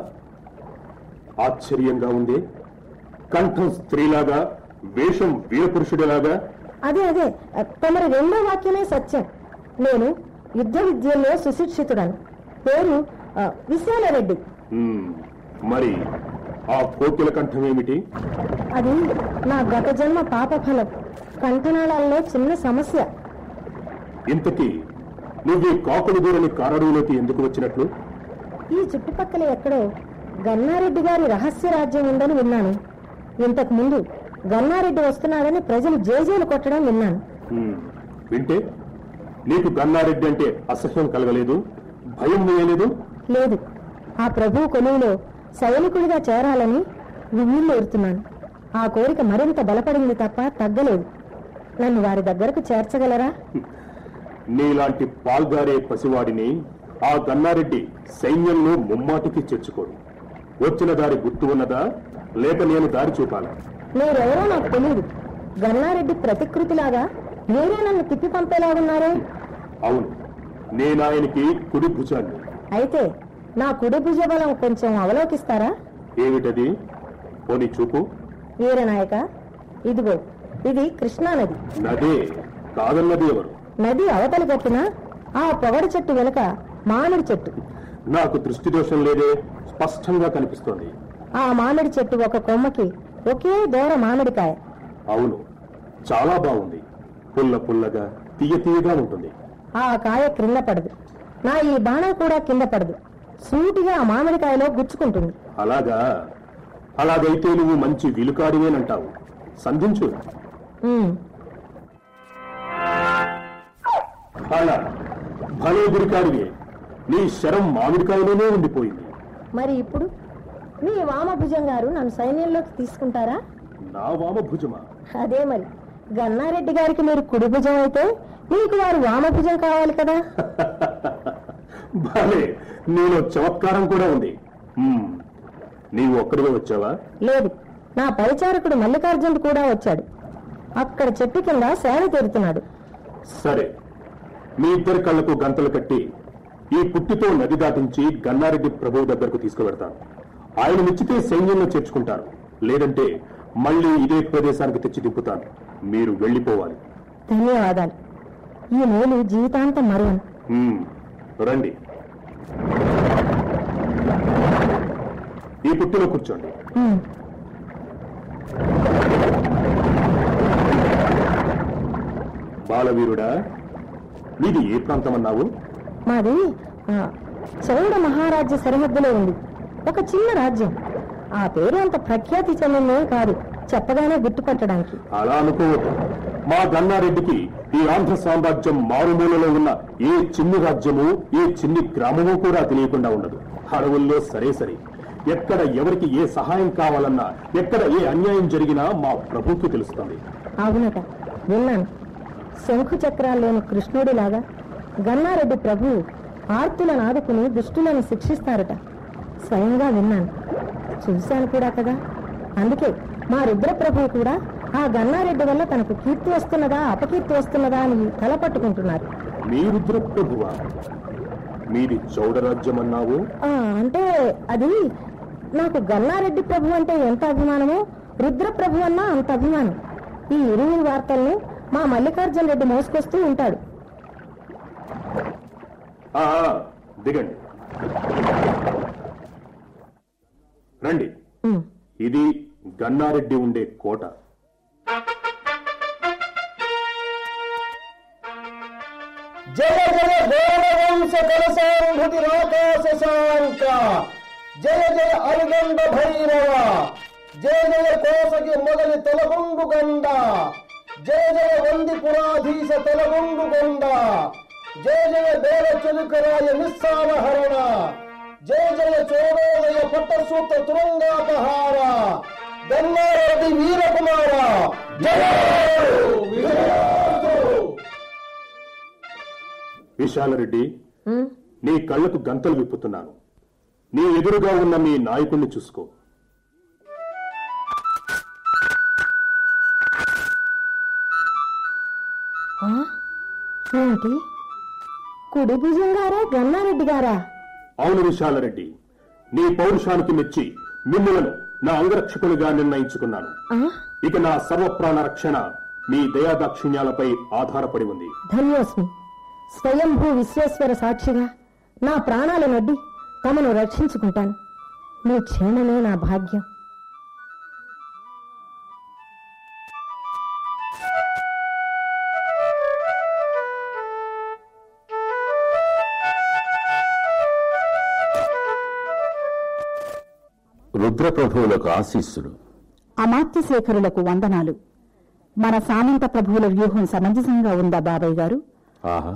ఆశ్చర్యంగా ఉంది కంఠం స్త్రీలాగా వేషం వీరపురుషుడిలాగా అదే అదే ఆ, తమరి రెండో వాక్యమే సత్యం నేను యుద్ధ విద్యల్లో సుశిక్షితుడను పేరు ఆ, విశాలరెడ్డి ఉమ్, మరి ఆ కోకిల కంఠం ఏమిటి అది నా గత జన్మ పాప ఫలం కంఠనాళాల్లో చిన్న సమస్య ఇంతకీ నువ్వు ఈ కాకులు దూరని కారడువులోకి ఎందుకు వచ్చినట్లు ఈ చుట్టుపక్కల ఎక్కడో గన్నారెడ్డి గారి రహస్య రాజ్యం ఉందని విన్నాను ఇంతకు ముందు గన్నారెడ్డి వస్తున్నాడని ప్రజలు జేజేలు కొట్టడం విన్నాను ఉమ్, వింటే నీకు గన్నారెడ్డి అంటే అసహ్యం కలగలేదు భయం వేయలేదు లేదు ఆ ప్రభు కొలువులో సైనికుడిగా చేరాలని విమ్మిళ్ళూరుతున్నాను ఆ కోరిక మరింత బలపడింది తప్ప తగ్గలేదు నన్ను వారి దగ్గరకు చేర్చగలరా నీలాంటి పాల్గారే పసివాడిని ఆ గన్నారెడ్డి సైన్యంలో ముమ్మాటికి చేర్చుకోడు వచ్చిన దారి గుర్తు ఉన్నదా లేక నేను దారి చూపాలా మీరెవరో నాకు తెలియదు గన్నారెడ్డి ప్రతికృతిలాగా మీరే నన్ను తిప్పి పంపేలాగున్నారే అవును నేనాయనికి కుడి భుజాన్ని అయితే నా కుడి భుజ బలం కొంచెం అవలోకిస్తారా ఏమిటది పోని చూపు వీరనాయక ఇదిగో ఇది కృష్ణానది నదే కాదన్నది ఎవరు నది అవతలి కట్టిన ఆ పొగడి చెట్టు వెనుక మామిడి చెట్టు నాకు దృష్టి దోషం లేదే స్పష్టంగా కనిపిస్తోంది ఆ మామిడి చెట్టు ఒక కొమ్మకి ఒకే దూర మామిడికాయ అవును చాలా బాగుంది పుల్ల పుల్లగా తీయ తీయగా ఉంటుంది ఆ కాయ క్రింద పడదు నా ఈ బాణం కూడా కింద పడదు సూటిగా ఆ మామిడికాయలో గుచ్చుకుంటుంది అలాగా అలాగైతే నువ్వు మంచి విలుకాడివేనంటావు సంధించు ఉమ్, అలా భలే గురికాడివే నీ శరం మామిడికాయలోనే ఉండిపోయింది మరి ఇప్పుడు మీ వామభుజం గారు నన్ను సైన్యంలోకి తీసుకుంటారా నా వామ భుజమా అదే మరి గన్నారెడ్డి గారికి మీరు కుడి భుజం అయితే మీకు వారు వామభుజం కావాలి కదా భలే నీలో చమత్కారం కూడా ఉంది హ్మ్. నీవు ఒక్కడివే వచ్చావా లేదు నా పరిచారకుడు మల్లికార్జునుడు కూడా వచ్చాడు అక్కడ చెట్టు కింద సేవ తీరుతున్నాడు సరే మీ ఇద్దరి కళ్ళకు గంతలు కట్టి ఈ పుట్టితో నది దాటించి గన్నారెడ్డి ప్రభువు దగ్గరకు తీసుకువెడతాను ఆయన మెచ్చితే సైన్యంలో చేర్చుకుంటారు లేదంటే మళ్ళీ ఇదే ప్రదేశానికి తెచ్చి దింపుతాను మీరు వెళ్ళిపోవాలి ధన్యవాదాలు ఈ మేలు జీవితాంతం మరువను హ్మ్, రండి ఈ పుట్టిలో కూర్చోండి ఉమ్, బాలవీరుడా మీది ఏ ప్రాంతం అన్నావు మాది ఆ, చౌడ మహారాజ్య సరిహద్దులో ఉంది ఒక చిన్న రాజ్యం ఆ పేరు అంత ప్రఖ్యాతి చెందిందే కాదు చెప్పగానే గుర్తుపట్టడానికి అలా అనుకోవద్దు మా గన్నారెడ్డికి ఈ ఆంధ్ర సామ్రాజ్యం మారుమూలలో ఉన్న ఏ చిన్ని రాజ్యము ఏ చిన్ని గ్రామము కూడా తెలియకుండా ఉండదు అడవుల్లో సరే సరే ఎక్కడ ఎవరికి ఏ సహాయం కావాలన్నా ఎక్కడ ఏ అన్యాయం జరిగినా మా ప్రభుకి తెలుస్తుంది అవునట విన్నాను శంఖు చక్రాలు లేని కృష్ణుడిలాగా గన్నారెడ్డి ప్రభు ఆర్తులను ఆదుకుని దుష్టులను శిక్షిస్తారట స్వయంగా విన్నాను చూశాను కూడా కదా అందుకే మా రుద్ర ప్రభు కూడా ఆ గన్నారెడ్డి వల్ల తనకు కీర్తి వస్తున్నదా అపకీర్తి వస్తున్నదా అని తలపట్టుకుంటున్నారు మీ రుద్ర ప్రభువా మీది చౌడరాజ్యం అన్నావు ఆ, అంటే అది నాకు గన్నారెడ్డి ప్రభు అంటే ఎంత అభిమానమో రుద్ర ప్రభు అన్నా అంత అభిమానం ఈ ఇరువురి వార్తల్ని మా మల్లికార్జున రెడ్డి మోసుకొస్తూ ఉంటాడు ఆ, ఆ, దిగండి రండి ఉమ్. ఇది గన్నారెడ్డి ఉండే కోట జయ జయ గౌరవంశ కలసాంభుతి రాకాశ శాంక జయ జయ అరుగండ భైరవ జయ జయ కోసకి మొదలి తలగుండు గండ జయ జయ వంది పురాధీశ తలగుండు గొండ జయ జయ దేవ చెలుకరాయ నిస్సారహరణ జయ జయ చోడోదయ పట్టసూత తురంగాపహార గన్నారెడ్డి వీరకుమార జయ విశాలరెడ్డి ఉమ్. నీ కళ్ళకు గంతలు విప్పుతున్నాను నీ ఎదురుగా ఉన్న మీ నాయకుణ్ణి చూసుకో ఆ? ఏంటి కుడి భుజం గారా గన్నారెడ్డి గారా అవును విశాలరెడ్డి నీ పౌరుషానికి మెచ్చి మిమ్ములను నా అంగరక్షకులుగా నిర్ణయించుకున్నాను ఆ? ఇక నా సర్వప్రాణ రక్షణ మీ దయాదాక్షిణ్యాలపై ఆధారపడి ఉంది ధన్యోస్మి స్వయంభూ విశ్వేశ్వర సాక్షిగా నా ప్రాణాలు నడ్డి తమను రక్షించుకుంటాను మీ క్షేమమే నా భాగ్యం రుద్రప్రభువులకు ఆశీస్సులు అమాత్యశేఖరులకు వందనాలు మన సామంత ప్రభువుల వ్యూహం సమంజసంగా ఉందా బాబాయ్ గారు ఆహా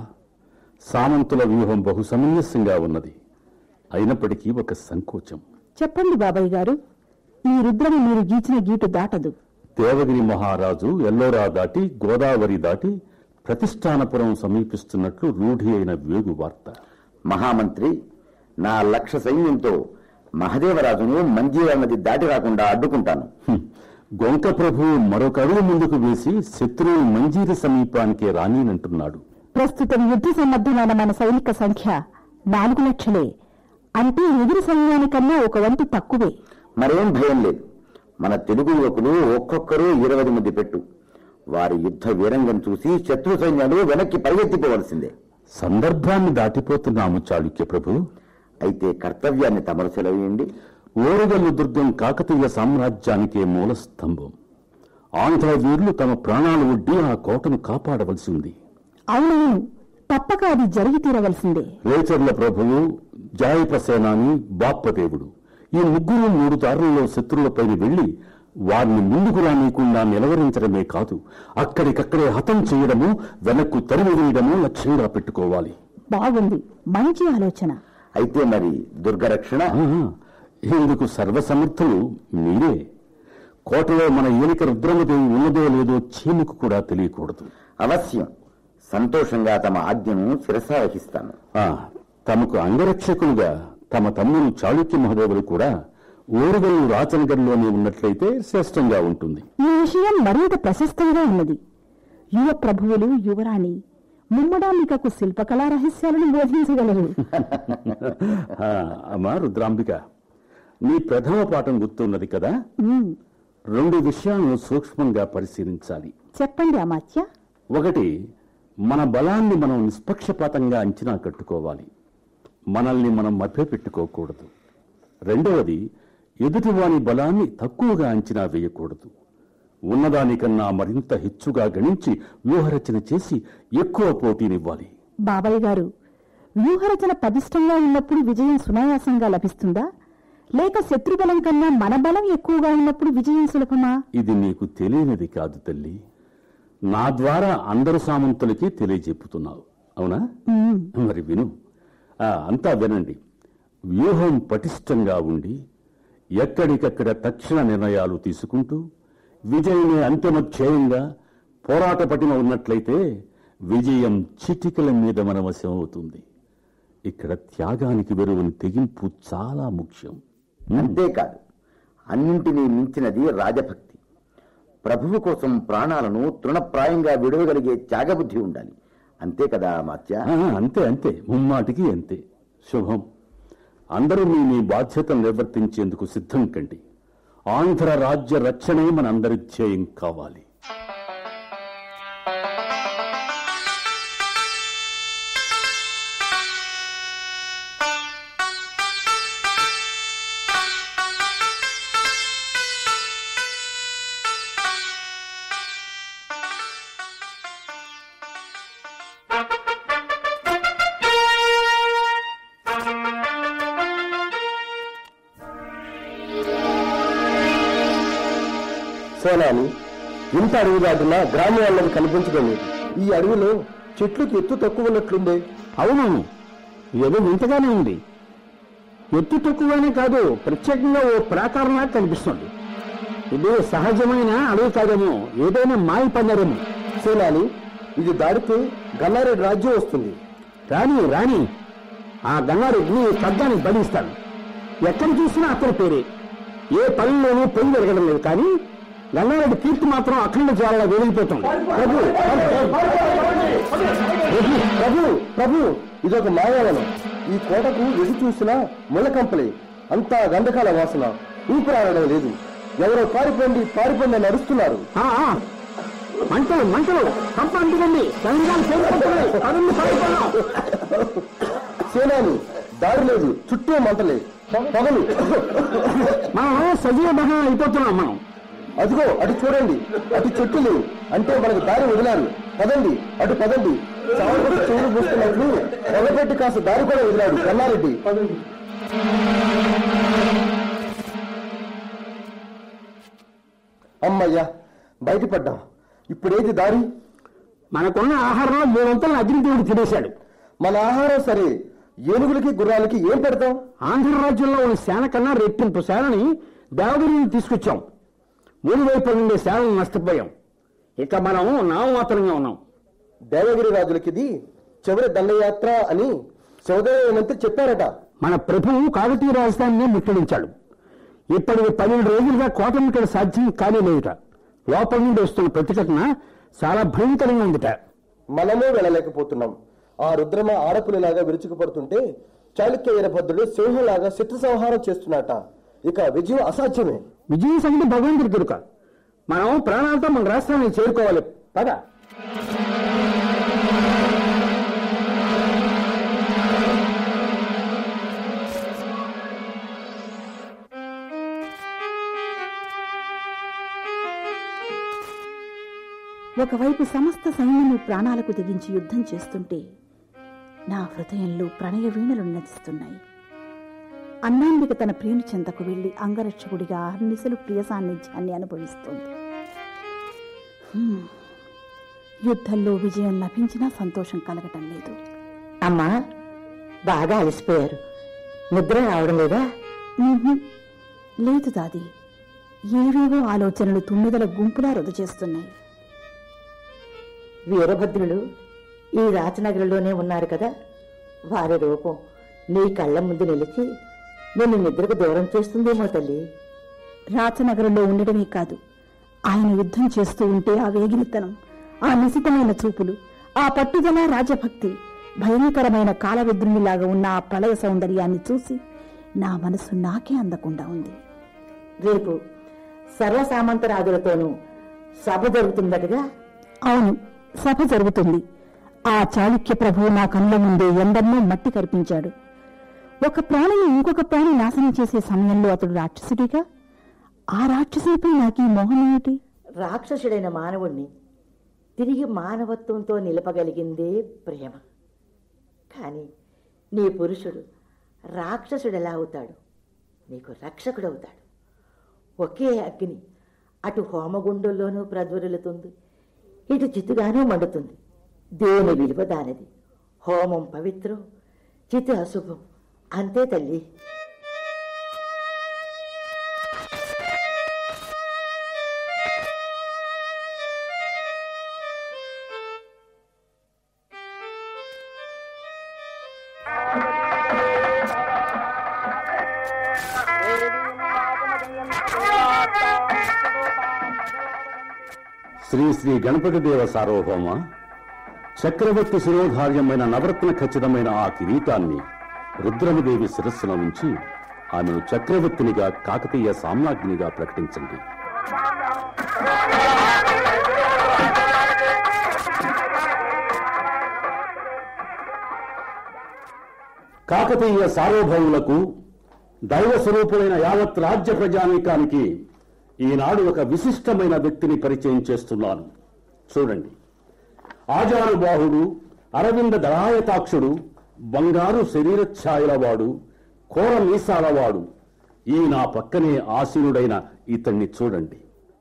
సామంతుల వ్యూహం బహు సమంజసంగా ఉన్నది అయినప్పటికీ ఒక సంకోచం చెప్పండి బాబాయ్ గారు ఈ రుద్రము మీరు గీచిన గీటు దాటదు దేవగిరి మహారాజు ఎల్లోరా దాటి గోదావరి దాటి ప్రతిష్టానపురం సమీపిస్తున్నట్లు రూఢి అయిన వేగు వార్త మహామంత్రి నా లక్ష సైన్యంతో మహదేవరాజును మంజీరా నది దాటి రాకుండా అడ్డుకుంటాను హ్మ్. గొంక ప్రభువు మరొక అడుగు ముందుకు వేసి శత్రువు మంజీరి సమీపానికే రానినంటున్నాడు ప్రస్తుతం యుద్ధ సన్నద్ధమైన మన సైనిక సంఖ్య నాలుగు లక్షలే అంటే ఎదురు సైన్యానికన్నా ఒక వంతు తక్కువే మరేం భయం లేదు మన తెలుగు యువకులు ఒక్కొక్కరు ఇరవై మంది పెట్టు వారి యుద్ధ వీరంగం చూసి శత్రు సైన్యాలు వెనక్కి పరిగెత్తిపోవలసిందే సందర్భాన్ని దాటిపోతున్నాము చాళుక్య ప్రభు అయితే కర్తవ్యాన్ని తమరు సెలవేయండి ఓరగల్లు దుర్గం కాకతీయ సామ్రాజ్యానికే మూల స్తంభం ఆంధ్ర వీరులు తమ ప్రాణాలు ఒడ్డి ఆ కోటను కాపాడవలసి ఉంది అవునవును తప్పక అది జరిగి తీరవలసిందే రేచర్ల ప్రభువు జాయప్రసేనాని బాప్పదేవుడు ఈ ముగ్గురు మూడు దారుల్లో శత్రువులపైన వెళ్లి వారిని ముందుకు రానీయకుండా నిలవరించడమే కాదు అక్కడికక్కడే హతం చేయడము వెనక్కు తరిమి వేయడము లక్ష్యంగా పెట్టుకోవాలి బాగుంది మంచి ఆలోచన అయితే మరి దుర్గరక్షణ ఆహా, ఇందుకు సర్వసమర్థులు మీరే కోటలో మన ఏలిక రుద్రమదేవి ఉన్నదో లేదో చీముకు కూడా తెలియకూడదు అవశ్యం సంతోషంగా తమ ఆజ్ఞను శిరసావహిస్తాను ఆ, తమకు అంగరక్షకులుగా తమ తమ్ముడు చాళుక్య మహదేవులు కూడా ఓరుగల్లు రాచనగర్లోనే ఉన్నట్లయితే శ్రేష్టంగా ఉంటుంది ఈ విషయం మరింత ప్రశస్తంగా ఉన్నది యువ ప్రభువులు యువరాణి ముమ్మడాంబికకు శిల్పకళా రహస్యాలను బోధించగలరు ఆ, అమ్మా రుద్రాంబిక నీ ప్రథమ పాఠం గుర్తున్నది కదా ఉమ్, రెండు విషయాలను సూక్ష్మంగా పరిశీలించాలి చెప్పండి అమాత్య ఒకటి మన బలాన్ని మనం నిష్పక్షపాతంగా అంచనా కట్టుకోవాలి మనల్ని మనం మభ్యపెట్టుకోకూడదు రెండవది ఎదుటివాని బలాన్ని తక్కువగా అంచనా వేయకూడదు ఉన్నదానికన్నా మరింత హెచ్చుగా గణించి వ్యూహరచన చేసి ఎక్కువ పోటీనివ్వాలి బాబాయ్ గారు వ్యూహరచన పటిష్టంగా ఉన్నప్పుడు విజయం సునాయాసంగా లభిస్తుందా లేక శత్రుబలం కన్నా మన బలం ఎక్కువగా ఉన్నప్పుడు విజయం సులభమా ఇది నీకు తెలియనిది కాదు తల్లి నా ద్వారా అందరు సామంతులకి తెలియజెప్పుతున్నావు అవునా ఉమ్, మరి విను ఆ, అంతా వినండి వ్యూహం పటిష్టంగా ఉండి ఎక్కడికక్కడ తక్షణ నిర్ణయాలు తీసుకుంటూ విజయమే అంతిమ ధ్యేయంగా పోరాట పటిమ ఉన్నట్లయితే విజయం చిటికల మీద మన వశం అవుతుంది ఇక్కడ త్యాగానికి వెరువని తెగింపు చాలా ముఖ్యం అంతేకాదు అన్నింటినీ మించినది రాజభక్తి ప్రభువు కోసం ప్రాణాలను తృణప్రాయంగా విడవగలిగే త్యాగబుద్ధి ఉండాలి అంతే కదా మాత్య ఆ, అంతే అంతే ముమ్మాటికి అంతే శుభం అందరూ మీ మీ బాధ్యతలు నిర్వర్తించేందుకు సిద్ధం కండి ఆంధ్ర రాజ్య రక్షణే మన అందరి ధ్యేయం కావాలి సోనాని ఇంత అడవి దాటినా గ్రామాలకు కనిపించడం లేదు ఈ అడవిలో చెట్లుకి ఎత్తు తక్కువ ఉన్నట్లుందే అవునవును ఏదో వింతగానే ఉంది ఎత్తు తక్కువనే కాదు ప్రత్యేకంగా ఓ ప్రాకారంలా కనిపిస్తుంది ఇది సహజమైన అడవి కాదేమో ఏదైనా మాయ పన్నారేమో సోనాని ఇది దాడితే గన్నారెడ్డి రాజ్యం వస్తుంది రాని రాని ఆ గంగారెడ్డిని ఖడ్గానికి బలిస్తాను ఎక్కడ చూసినా అతని పేరే ఏ పనుల్లోనూ పొంగి వెలగడం లేదు కానీ గంగారెడ్డి కీర్తి మాత్రం అఖండ జ్వాలలా వెలిగిపోతుంది ప్రభు ప్రభు ప్రభు ప్రభు ఇదొక మాయావనం ఈ కోటకు ఎదు చూసినా ముళ్ళకంపలే అంతా గంధకాల వాసన ఊపిరాడడం లేదు ఎవరో పారిపోండి పారిపోండి అని అరుస్తున్నారు ఆ, ఆ, మంటలు మంటలు కంప అంటుకండి గంగాలు పేరుకుంటున్నాయి పదండి పారిపోదాం సేనాని దారి లేదు చుట్టూ మంటలే పగలు మనం సజీవ దహనం అయిపోతున్నాం మనం అదిగో అటు చూడండి అటు చెట్టు లేవు అంటే మనకు దారి వదిలారు పదండి అటు పదండి చావుకు చెవులు పూస్తున్నట్లు ఎగపెట్టి కాస్త దారి కూడా వదిలాడు కన్నారెడ్డి అమ్మయ్యా బయటపడ్డాం ఇప్పుడేది దారి మనకున్న ఆహారంలో మూడొంతలను అగ్నిదేవుడు తినేశాడు మన ఆహారం సరే ఏనుగులకి గుర్రాలకి ఏం పెడతాం ఆంధ్ర రాజ్యంలో ఉన్న సేన కన్నా రెట్టింపు సేనని దేవగిరిని తీసుకొచ్చాం మూడు వైపుల నుండి సేనలు నష్టపోయాం ఇక మనం నామమాత్రంగా ఉన్నాం దేవగిరి రాజులకి ఇది చివరి దండయాత్ర అని శివదేవ మంత్రి చెప్పారట మన ప్రభువు కాకతీయ రాజధానిని ముట్టడించాడు ఇప్పటికి పన్నెండు రోజులుగా కోట ముట్టడి సాధ్యం కానీ లేదుట లోపల నుండి వస్తున్న ప్రతిఘటన చాలా భయంకరంగా ఉందిట మనమే వెళ్ళలేకపోతున్నాం ఆ రుద్రమ ఆడపులిలాగా విరుచుకుపడుతుంటే చాళుక్య వీరభద్రుడు సింహంలాగా శత్రు సంహారం చేస్తున్నట ఇక విజయం అసాధ్యమే విజయం సంగతి భగవంతుడి దుర్క మనం ప్రాణాలతో మన రాష్ట్రాన్ని చేరుకోవాలి పద ఒకవైపు సమస్త సైన్యము ప్రాణాలకు తెగించి యుద్ధం చేస్తుంటే నా హృదయంలో ప్రణయ వీణలు నటిస్తున్నాయి అన్నాంబిక తన ప్రియుని చెంతకు వెళ్లి అంగరక్షకుడిగా అహర్నిశలు ప్రియ సాన్నిధ్యాన్ని అనుభవిస్తోంది హ్మ్. యుద్ధంలో విజయం లభించినా సంతోషం కలగటం లేదు అమ్మా బాగా అలసిపోయారు నిద్ర రావడం లేదా ఉహుం. లేదు దాది ఏవేవో ఆలోచనలు తుమ్మిదల గుంపులా రొద చేస్తున్నాయి వీరభద్రులు ఈ రాచనగరంలోనే ఉన్నారు కదా వారి రూపం నీ కళ్ళ ముందు నిలిచి నిన్ను నిద్రకు దూరం చేస్తుందేమో తల్లి రాచనగరంలో ఉండడమే కాదు ఆయన యుద్ధం చేస్తూ ఉంటే ఆ వేగిరితనం ఆ నిశితమైన చూపులు ఆ పట్టుదల రాజభక్తి భయంకరమైన కాలవిద్రునిలాగా ఉన్న ఆ ప్రళయ సౌందర్యాన్ని చూసి నా మనసు నాకే అందకుండా ఉంది రేపు సర్వసామంతరాజులతోనూ సభ జరుగుతుందటగా అవును సభ జరుగుతుంది ఆ చాళుక్య ప్రభువు నా కళ్ళ ముందే ఎందరినో మట్టి కల్పించాడు ఒక ప్రాణిని ఇంకొక ప్రాణి నాశనం చేసే సమయంలో అతడు రాక్షసుడిగా ఆ రాక్షసుడిపై నాకు ఈ మోహం ఏమిటి రాక్షసుడైన మానవుణ్ణి తిరిగి మానవత్వంతో నిలపగలిగిందే ప్రేమ కానీ నీ పురుషుడు రాక్షసుడు ఎలా అవుతాడు నీకు రక్షకుడవుతాడు ఒకే అగ్ని అటు హోమగుండంలోనూ ప్రజ్వరులుతుంది ఇటు చితుగానూ మండుతుంది దేని విలువ దానిది హోమం పవిత్రం చితి అశుభం అంతే తల్లి శ్రీ శ్రీ గణపతి దేవ సార్వభౌమ చక్రవర్తి శిరోధార్యమైన నవరత్న ఖచ్చితమైన ఆ కిరీటాన్ని రుద్రమదేవి శిరస్సులో నుంచి ఆమెను చక్రవర్తినిగా కాకతీయ సామ్రాజ్ఞిగా ప్రకటించండి కాకతీయ సార్వభౌములకు దైవ స్వరూపులైన యావత్ రాజ్య ప్రజానీకానికి ఈనాడు ఒక విశిష్టమైన వ్యక్తిని పరిచయం చేస్తున్నాను చూడండి ఆజానుబాహుడు అరవింద దళాయతాక్షుడు బంగారు శరీర ఛాయలవాడు కోర మీసాలవాడు ఈ నా పక్కనే ఆసీనుడైన ఇతన్ని చూడండి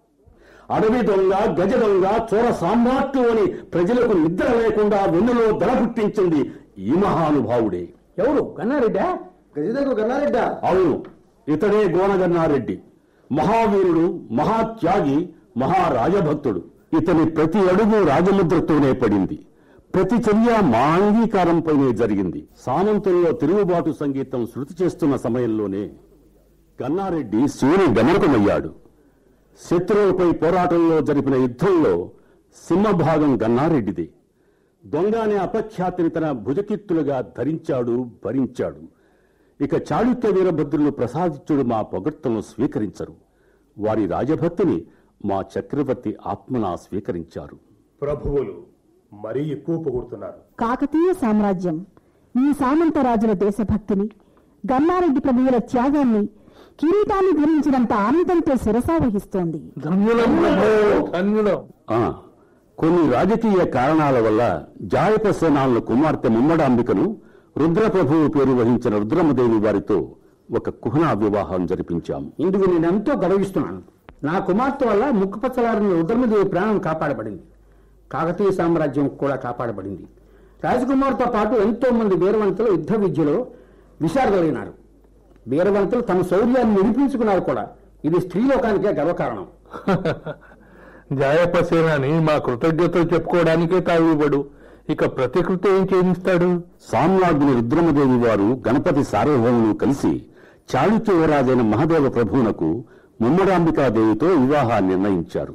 అడవి దొంగ గజ దొంగ చోర సామ్రాట్టు అని ప్రజలకు నిద్ర లేకుండా వెన్నులో దడ పుట్టించింది ఈ మహానుభావుడే ఎవరు గన్నారెడ్డా గజదగు గన్నారెడ్డా అవును ఇతడే గోనగన్నారెడ్డి మహావీరుడు మహాత్యాగి మహారాజభక్తుడు ఇతని ప్రతి అడుగు రాజముద్రతోనే పడింది ప్రతి చర్య మా అంగీకారంపైనే జరిగింది సామంతుల్లో తిరుగుబాటు సంగీతం శృతి చేస్తున్న సమయంలోనే గన్నారెడ్డి శివుని గమనకమయ్యాడు శత్రువులపై పోరాటంలో జరిపిన యుద్ధంలో సింహభాగం గన్నారెడ్డిది దొంగ అనే అపఖ్యాతిని తన భుజకిత్తులుగా ధరించాడు భరించాడు ఇక చాళుక్య వీరభద్రులు ప్రసాదిత్యుడు మా పొగడ్తలను స్వీకరించరు వారి రాజభక్తిని మా చక్రవర్తి ఆత్మనా స్వీకరించారు ప్రభువులు మరీ ఎక్కువ పొగుడుతున్నారు కాకతీయ సామ్రాజ్యం ఈ సామంతరాజుల దేశభక్తిని గన్నారెడ్డి ప్రభువుల త్యాగాన్ని కిరీటాన్ని ధరించినంత ఆనందంతో శిరసా వహిస్తోంది ధన్యులం ప్రభో ధన్యులం ఆ, కొన్ని రాజకీయ కారణాల వల్ల జాయప సేనాలను కుమార్తె ముమ్మడాంబికను రుద్రప్రభువు పేరు వహించిన రుద్రమదేవి వారితో ఒక కుహనా వివాహం జరిపించాము ఇందుకు నేను ఎంతో గర్విస్తున్నాను నా కుమార్తె వల్ల ముక్కుపచ్చలారిన రుద్రమదేవి ప్రాణం కాపాడబడింది కాకతీయ సామ్రాజ్యం కూడా కాపాడబడింది రాజకుమార్తో పాటు ఎంతో మంది వీరవంతులు యుద్ధ విద్యలో విశారదలైనారు వీరవంతులు తమ శౌర్యాన్ని నిరూపించుకున్నారు కూడా ఇది స్త్రీలోకానికే గర్వకారణం జాయపసేనాని మా కృతజ్ఞతలు చెప్పుకోవడానికే తావివ్వడు ఇక ప్రతికృతి ఏం చేయిస్తాడు సామ్రాజ్ఞి రుద్రమదేవి వారు గణపతి సార్వభౌములు కలిసి చాళుక్య యువరాజైన మహదేవ ప్రభువునకు ముమ్మడాంబికాదేవితో వివాహాన్ని నిర్ణయించారు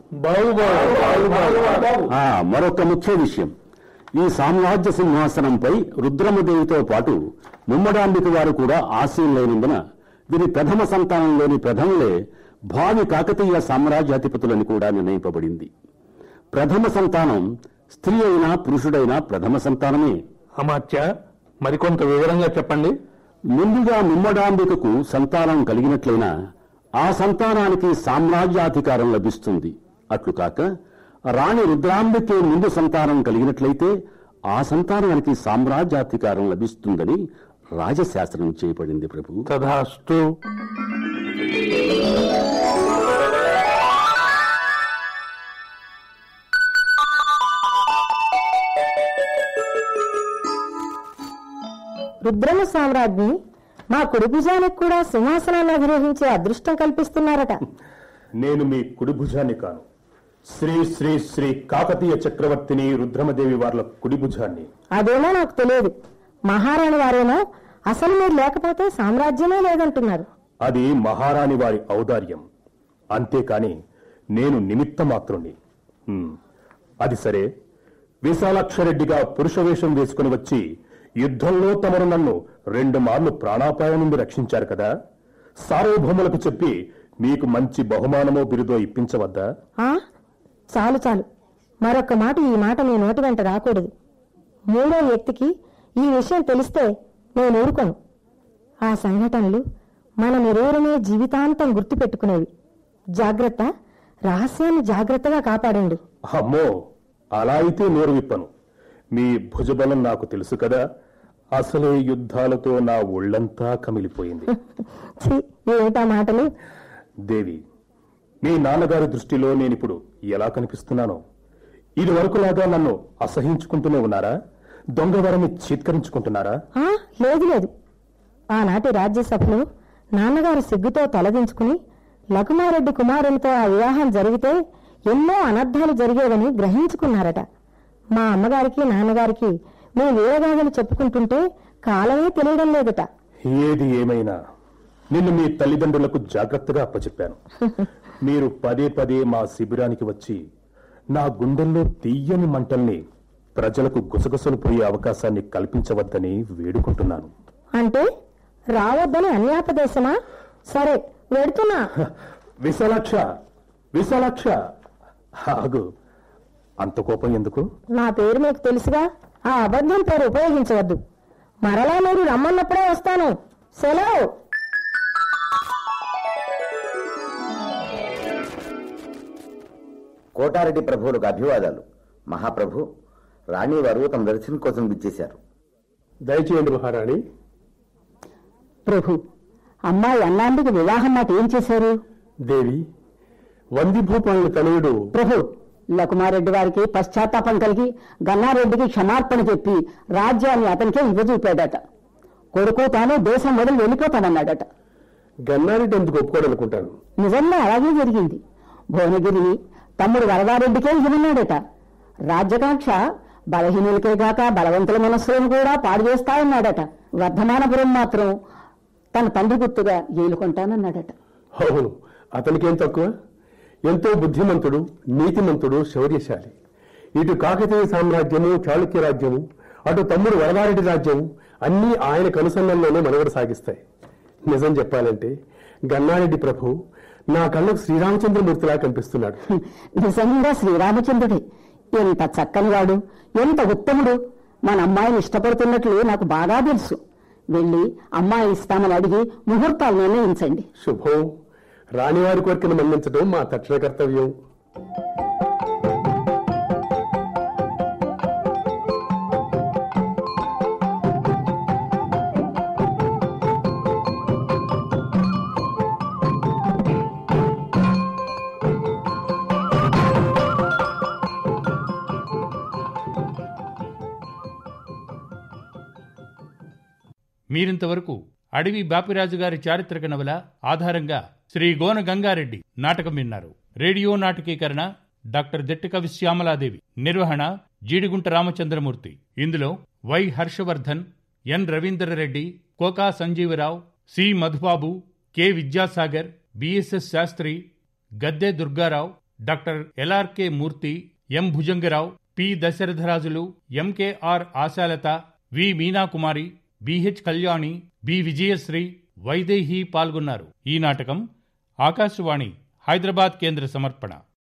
ఆ, మరొక ముఖ్య విషయం ఈ సామ్రాజ్య సింహాసనంపై రుద్రమదేవితో పాటు ముమ్మడాంబిక వారు కూడా ఆశీనులైనందున వీరి ప్రథమ సంతానంలోని ప్రథములే భావి కాకతీయ సామ్రాజ్యాధిపతులని కూడా నిర్ణయింపబడింది ప్రథమ సంతానం స్త్రీ అయినా పురుషుడైనా ప్రథమ సంతానమే అమాత్య మరికొంత వివరంగా చెప్పండి ముందుగా ముమ్మడాంబికకు సంతానం కలిగినట్లయినా ఆ సంతానానికి సామ్రాజ్యాధికారం లభిస్తుంది అట్లు కాక రాణి రుద్రాంబికే ముందు సంతానం కలిగినట్లయితే ఆ సంతానానికి సామ్రాజ్యాధికారం లభిస్తుందని రాజశాస్త్రం చేయబడింది ప్రభు తథాస్తు రుద్రమ సామ్రాజ్ఞి మా కుడి భుజానికి కూడా సింహాసనాన్ని అధిరోహించే అదృష్టం కల్పిస్తున్నారట నేను మీ కుడి భుజాన్ని కాను శ్రీ శ్రీ శ్రీ కాకతీయ చక్రవర్తిని రుద్రమదేవి వార్ల కుడి భుజాన్ని అదేమో నాకు తెలియదు మహారాణి వారేమో అసలు మీరు లేకపోతే సామ్రాజ్యమే లేదంటున్నారు అది మహారాణి వారి ఔదార్యం అంతేకాని నేను నిమిత్త మాత్రుణ్ణి హ్మ్. అది సరే విశాలాక్షరెడ్డిగా పురుషవేషం వేసుకుని వచ్చి యుద్ధంలో తమరు నన్ను రెండు మార్లు ప్రాణాపాయం నుండి రక్షించారు కదా సార్వభౌములకు చెప్పి మీకు మంచి బహుమానమో బిరుదో ఇప్పించవద్దా ఆ చాలు చాలు మరొక్క మాట ఈ మాట నీ నోటి వెంట రాకూడదు మూడో వ్యక్తికి ఈ విషయం తెలిస్తే నేను ఊరుకోను ఆ సంఘటనలు మన నిరూరమే జీవితాంతం గుర్తుపెట్టుకునేవి జాగ్రత్త రహస్యాన్ని జాగ్రత్తగా కాపాడండి అమ్మో అలా అయితే నోరు విప్పను మీ భుజబలం నాకు తెలుసు కదా అసలే యుద్ధాలతో నా ఒళ్ళంతా కమిలిపోయింది ఛీ, ఏమిటా మాటలు దేవి మీ నాన్నగారి దృష్టిలో నేనిప్పుడు ఎలా కనిపిస్తున్నానో ఇది వరకులాగా నన్ను అసహించుకుంటూనే ఉన్నారా దొంగవరని చీత్కరించుకుంటున్నారా ఆ, లేదు లేదు ఆనాటి రాజ్యసభలో నాన్నగారు సిగ్గుతో తలదించుకుని లకుమారెడ్డి కుమారునితో ఆ వివాహం జరిగితే ఎన్నో అనర్థాలు జరిగేవని గ్రహించుకున్నారట మా అమ్మగారికి నాన్నగారికి మీ వీరగాథలు చెప్పుకుంటుంటే కాలమే తెలియడం లేదట ఏది ఏమైనా నిన్ను మీ తల్లిదండ్రులకు జాగ్రత్తగా అప్పచెప్పాను మీరు పదే పదే మా శిబిరానికి వచ్చి నా గుండెల్లో తీయని మంటల్ని ప్రజలకు గుసగుసలు పోయే అవకాశాన్ని కల్పించవద్దని వేడుకుంటున్నాను అంటే రావద్దని అన్యాపదేశమా సరే వెడుతున్నా విశాలాక్ష విశాలాక్ష ఆగు అంత కోపం ఎందుకు నా పేరు మీకు తెలుసుగా ఆ అబద్ధం పేరు ఉపయోగించవద్దు మరలా మీరు రమ్మన్నప్పుడే వస్తాను సెలవు కోటారెడ్డి ప్రభువులకు అభివాదాలు మహాప్రభు రాణివారు తమ దర్శనం కోసం విచ్చేశారు దయచేయండి మహారాణి ప్రభు అమ్మాయి అన్నాందుకు వివాహం మాట ఏం చేశారు దేవి వంది భూపాలుని తనయుడు ప్రభు లకుమారెడ్డి వారికి పశ్చాత్తాపం కలిగి గన్నారెడ్డికి క్షమార్పణ చెప్పి రాజ్యాన్ని అతనికే ఇవ్వజూపాడట కొడుకు తాను దేశం వదిలి వెళ్ళిపోతానన్నాడట గన్నారెడ్డి ఎందుకు ఒప్పుకోడనుకుంటాను నిజంగా అలాగే జరిగింది భువనగిరి తమ్ముడు వరదారెడ్డికే ఇవ్వమన్నాడట రాజ్యకాంక్ష బలహీనులకే గాక బలవంతుల మనస్సులను కూడా పాడు చేస్తాయన్నాడట వర్ధమానపురం మాత్రం తన తండ్రి గుర్తుగా ఏలుకొంటానన్నాడట అవును అతనికేం తక్కువ ఎంతో బుద్ధిమంతుడు నీతిమంతుడు శౌర్యశాలి ఇటు కాకతీయ సామ్రాజ్యము చాళుక్య రాజ్యము అటు తమ్ముడు వరదారెడ్డి రాజ్యము అన్నీ ఆయన కనుసన్నల్లోనే మనుగడ సాగిస్తాయి నిజం చెప్పాలంటే గన్నారెడ్డి ప్రభు నా కళ్ళకు శ్రీరామచంద్రమూర్తిలా కనిపిస్తున్నాడు నిజంగా శ్రీరామచంద్రుడే ఎంత చక్కనివాడు ఎంత ఉత్తముడు మన అమ్మాయిని ఇష్టపడుతున్నట్లు నాకు బాగా తెలుసు వెళ్ళి అమ్మాయి ఇస్తామని అడిగి ముహూర్తాలు నిర్ణయించండి శుభం రాణివారి కోరికను మన్నించడం మా తక్షణ కర్తవ్యం మీరింతవరకు అడవి బాపిరాజు గారి చారిత్రక నవల ఆధారంగా శ్రీ గోన గంగారెడ్డి నాటకం విన్నారు రేడియో నాటకీకరణ డాక్టర్ దిట్టక విశ్యామలాదేవి నిర్వహణ జీడిగుంట రామచంద్రమూర్తి ఇందులో Y Harshavardhan N Ravindra Reddy Koka Sanjeeva Rao C Madhu Babu K Vidyasagar BSS Sastry Gadde Durga Rao doctor LRK Murthy M Bhujanga Rao P దశరథరాజులు MKR Ashalatha V Meenakumari BH Kalyani B Vijayasri Vaidehi పాల్గొన్నారు ఈ నాటకం ఆకాశవాణి హైదరాబాద్ కేంద్ర సమర్పణ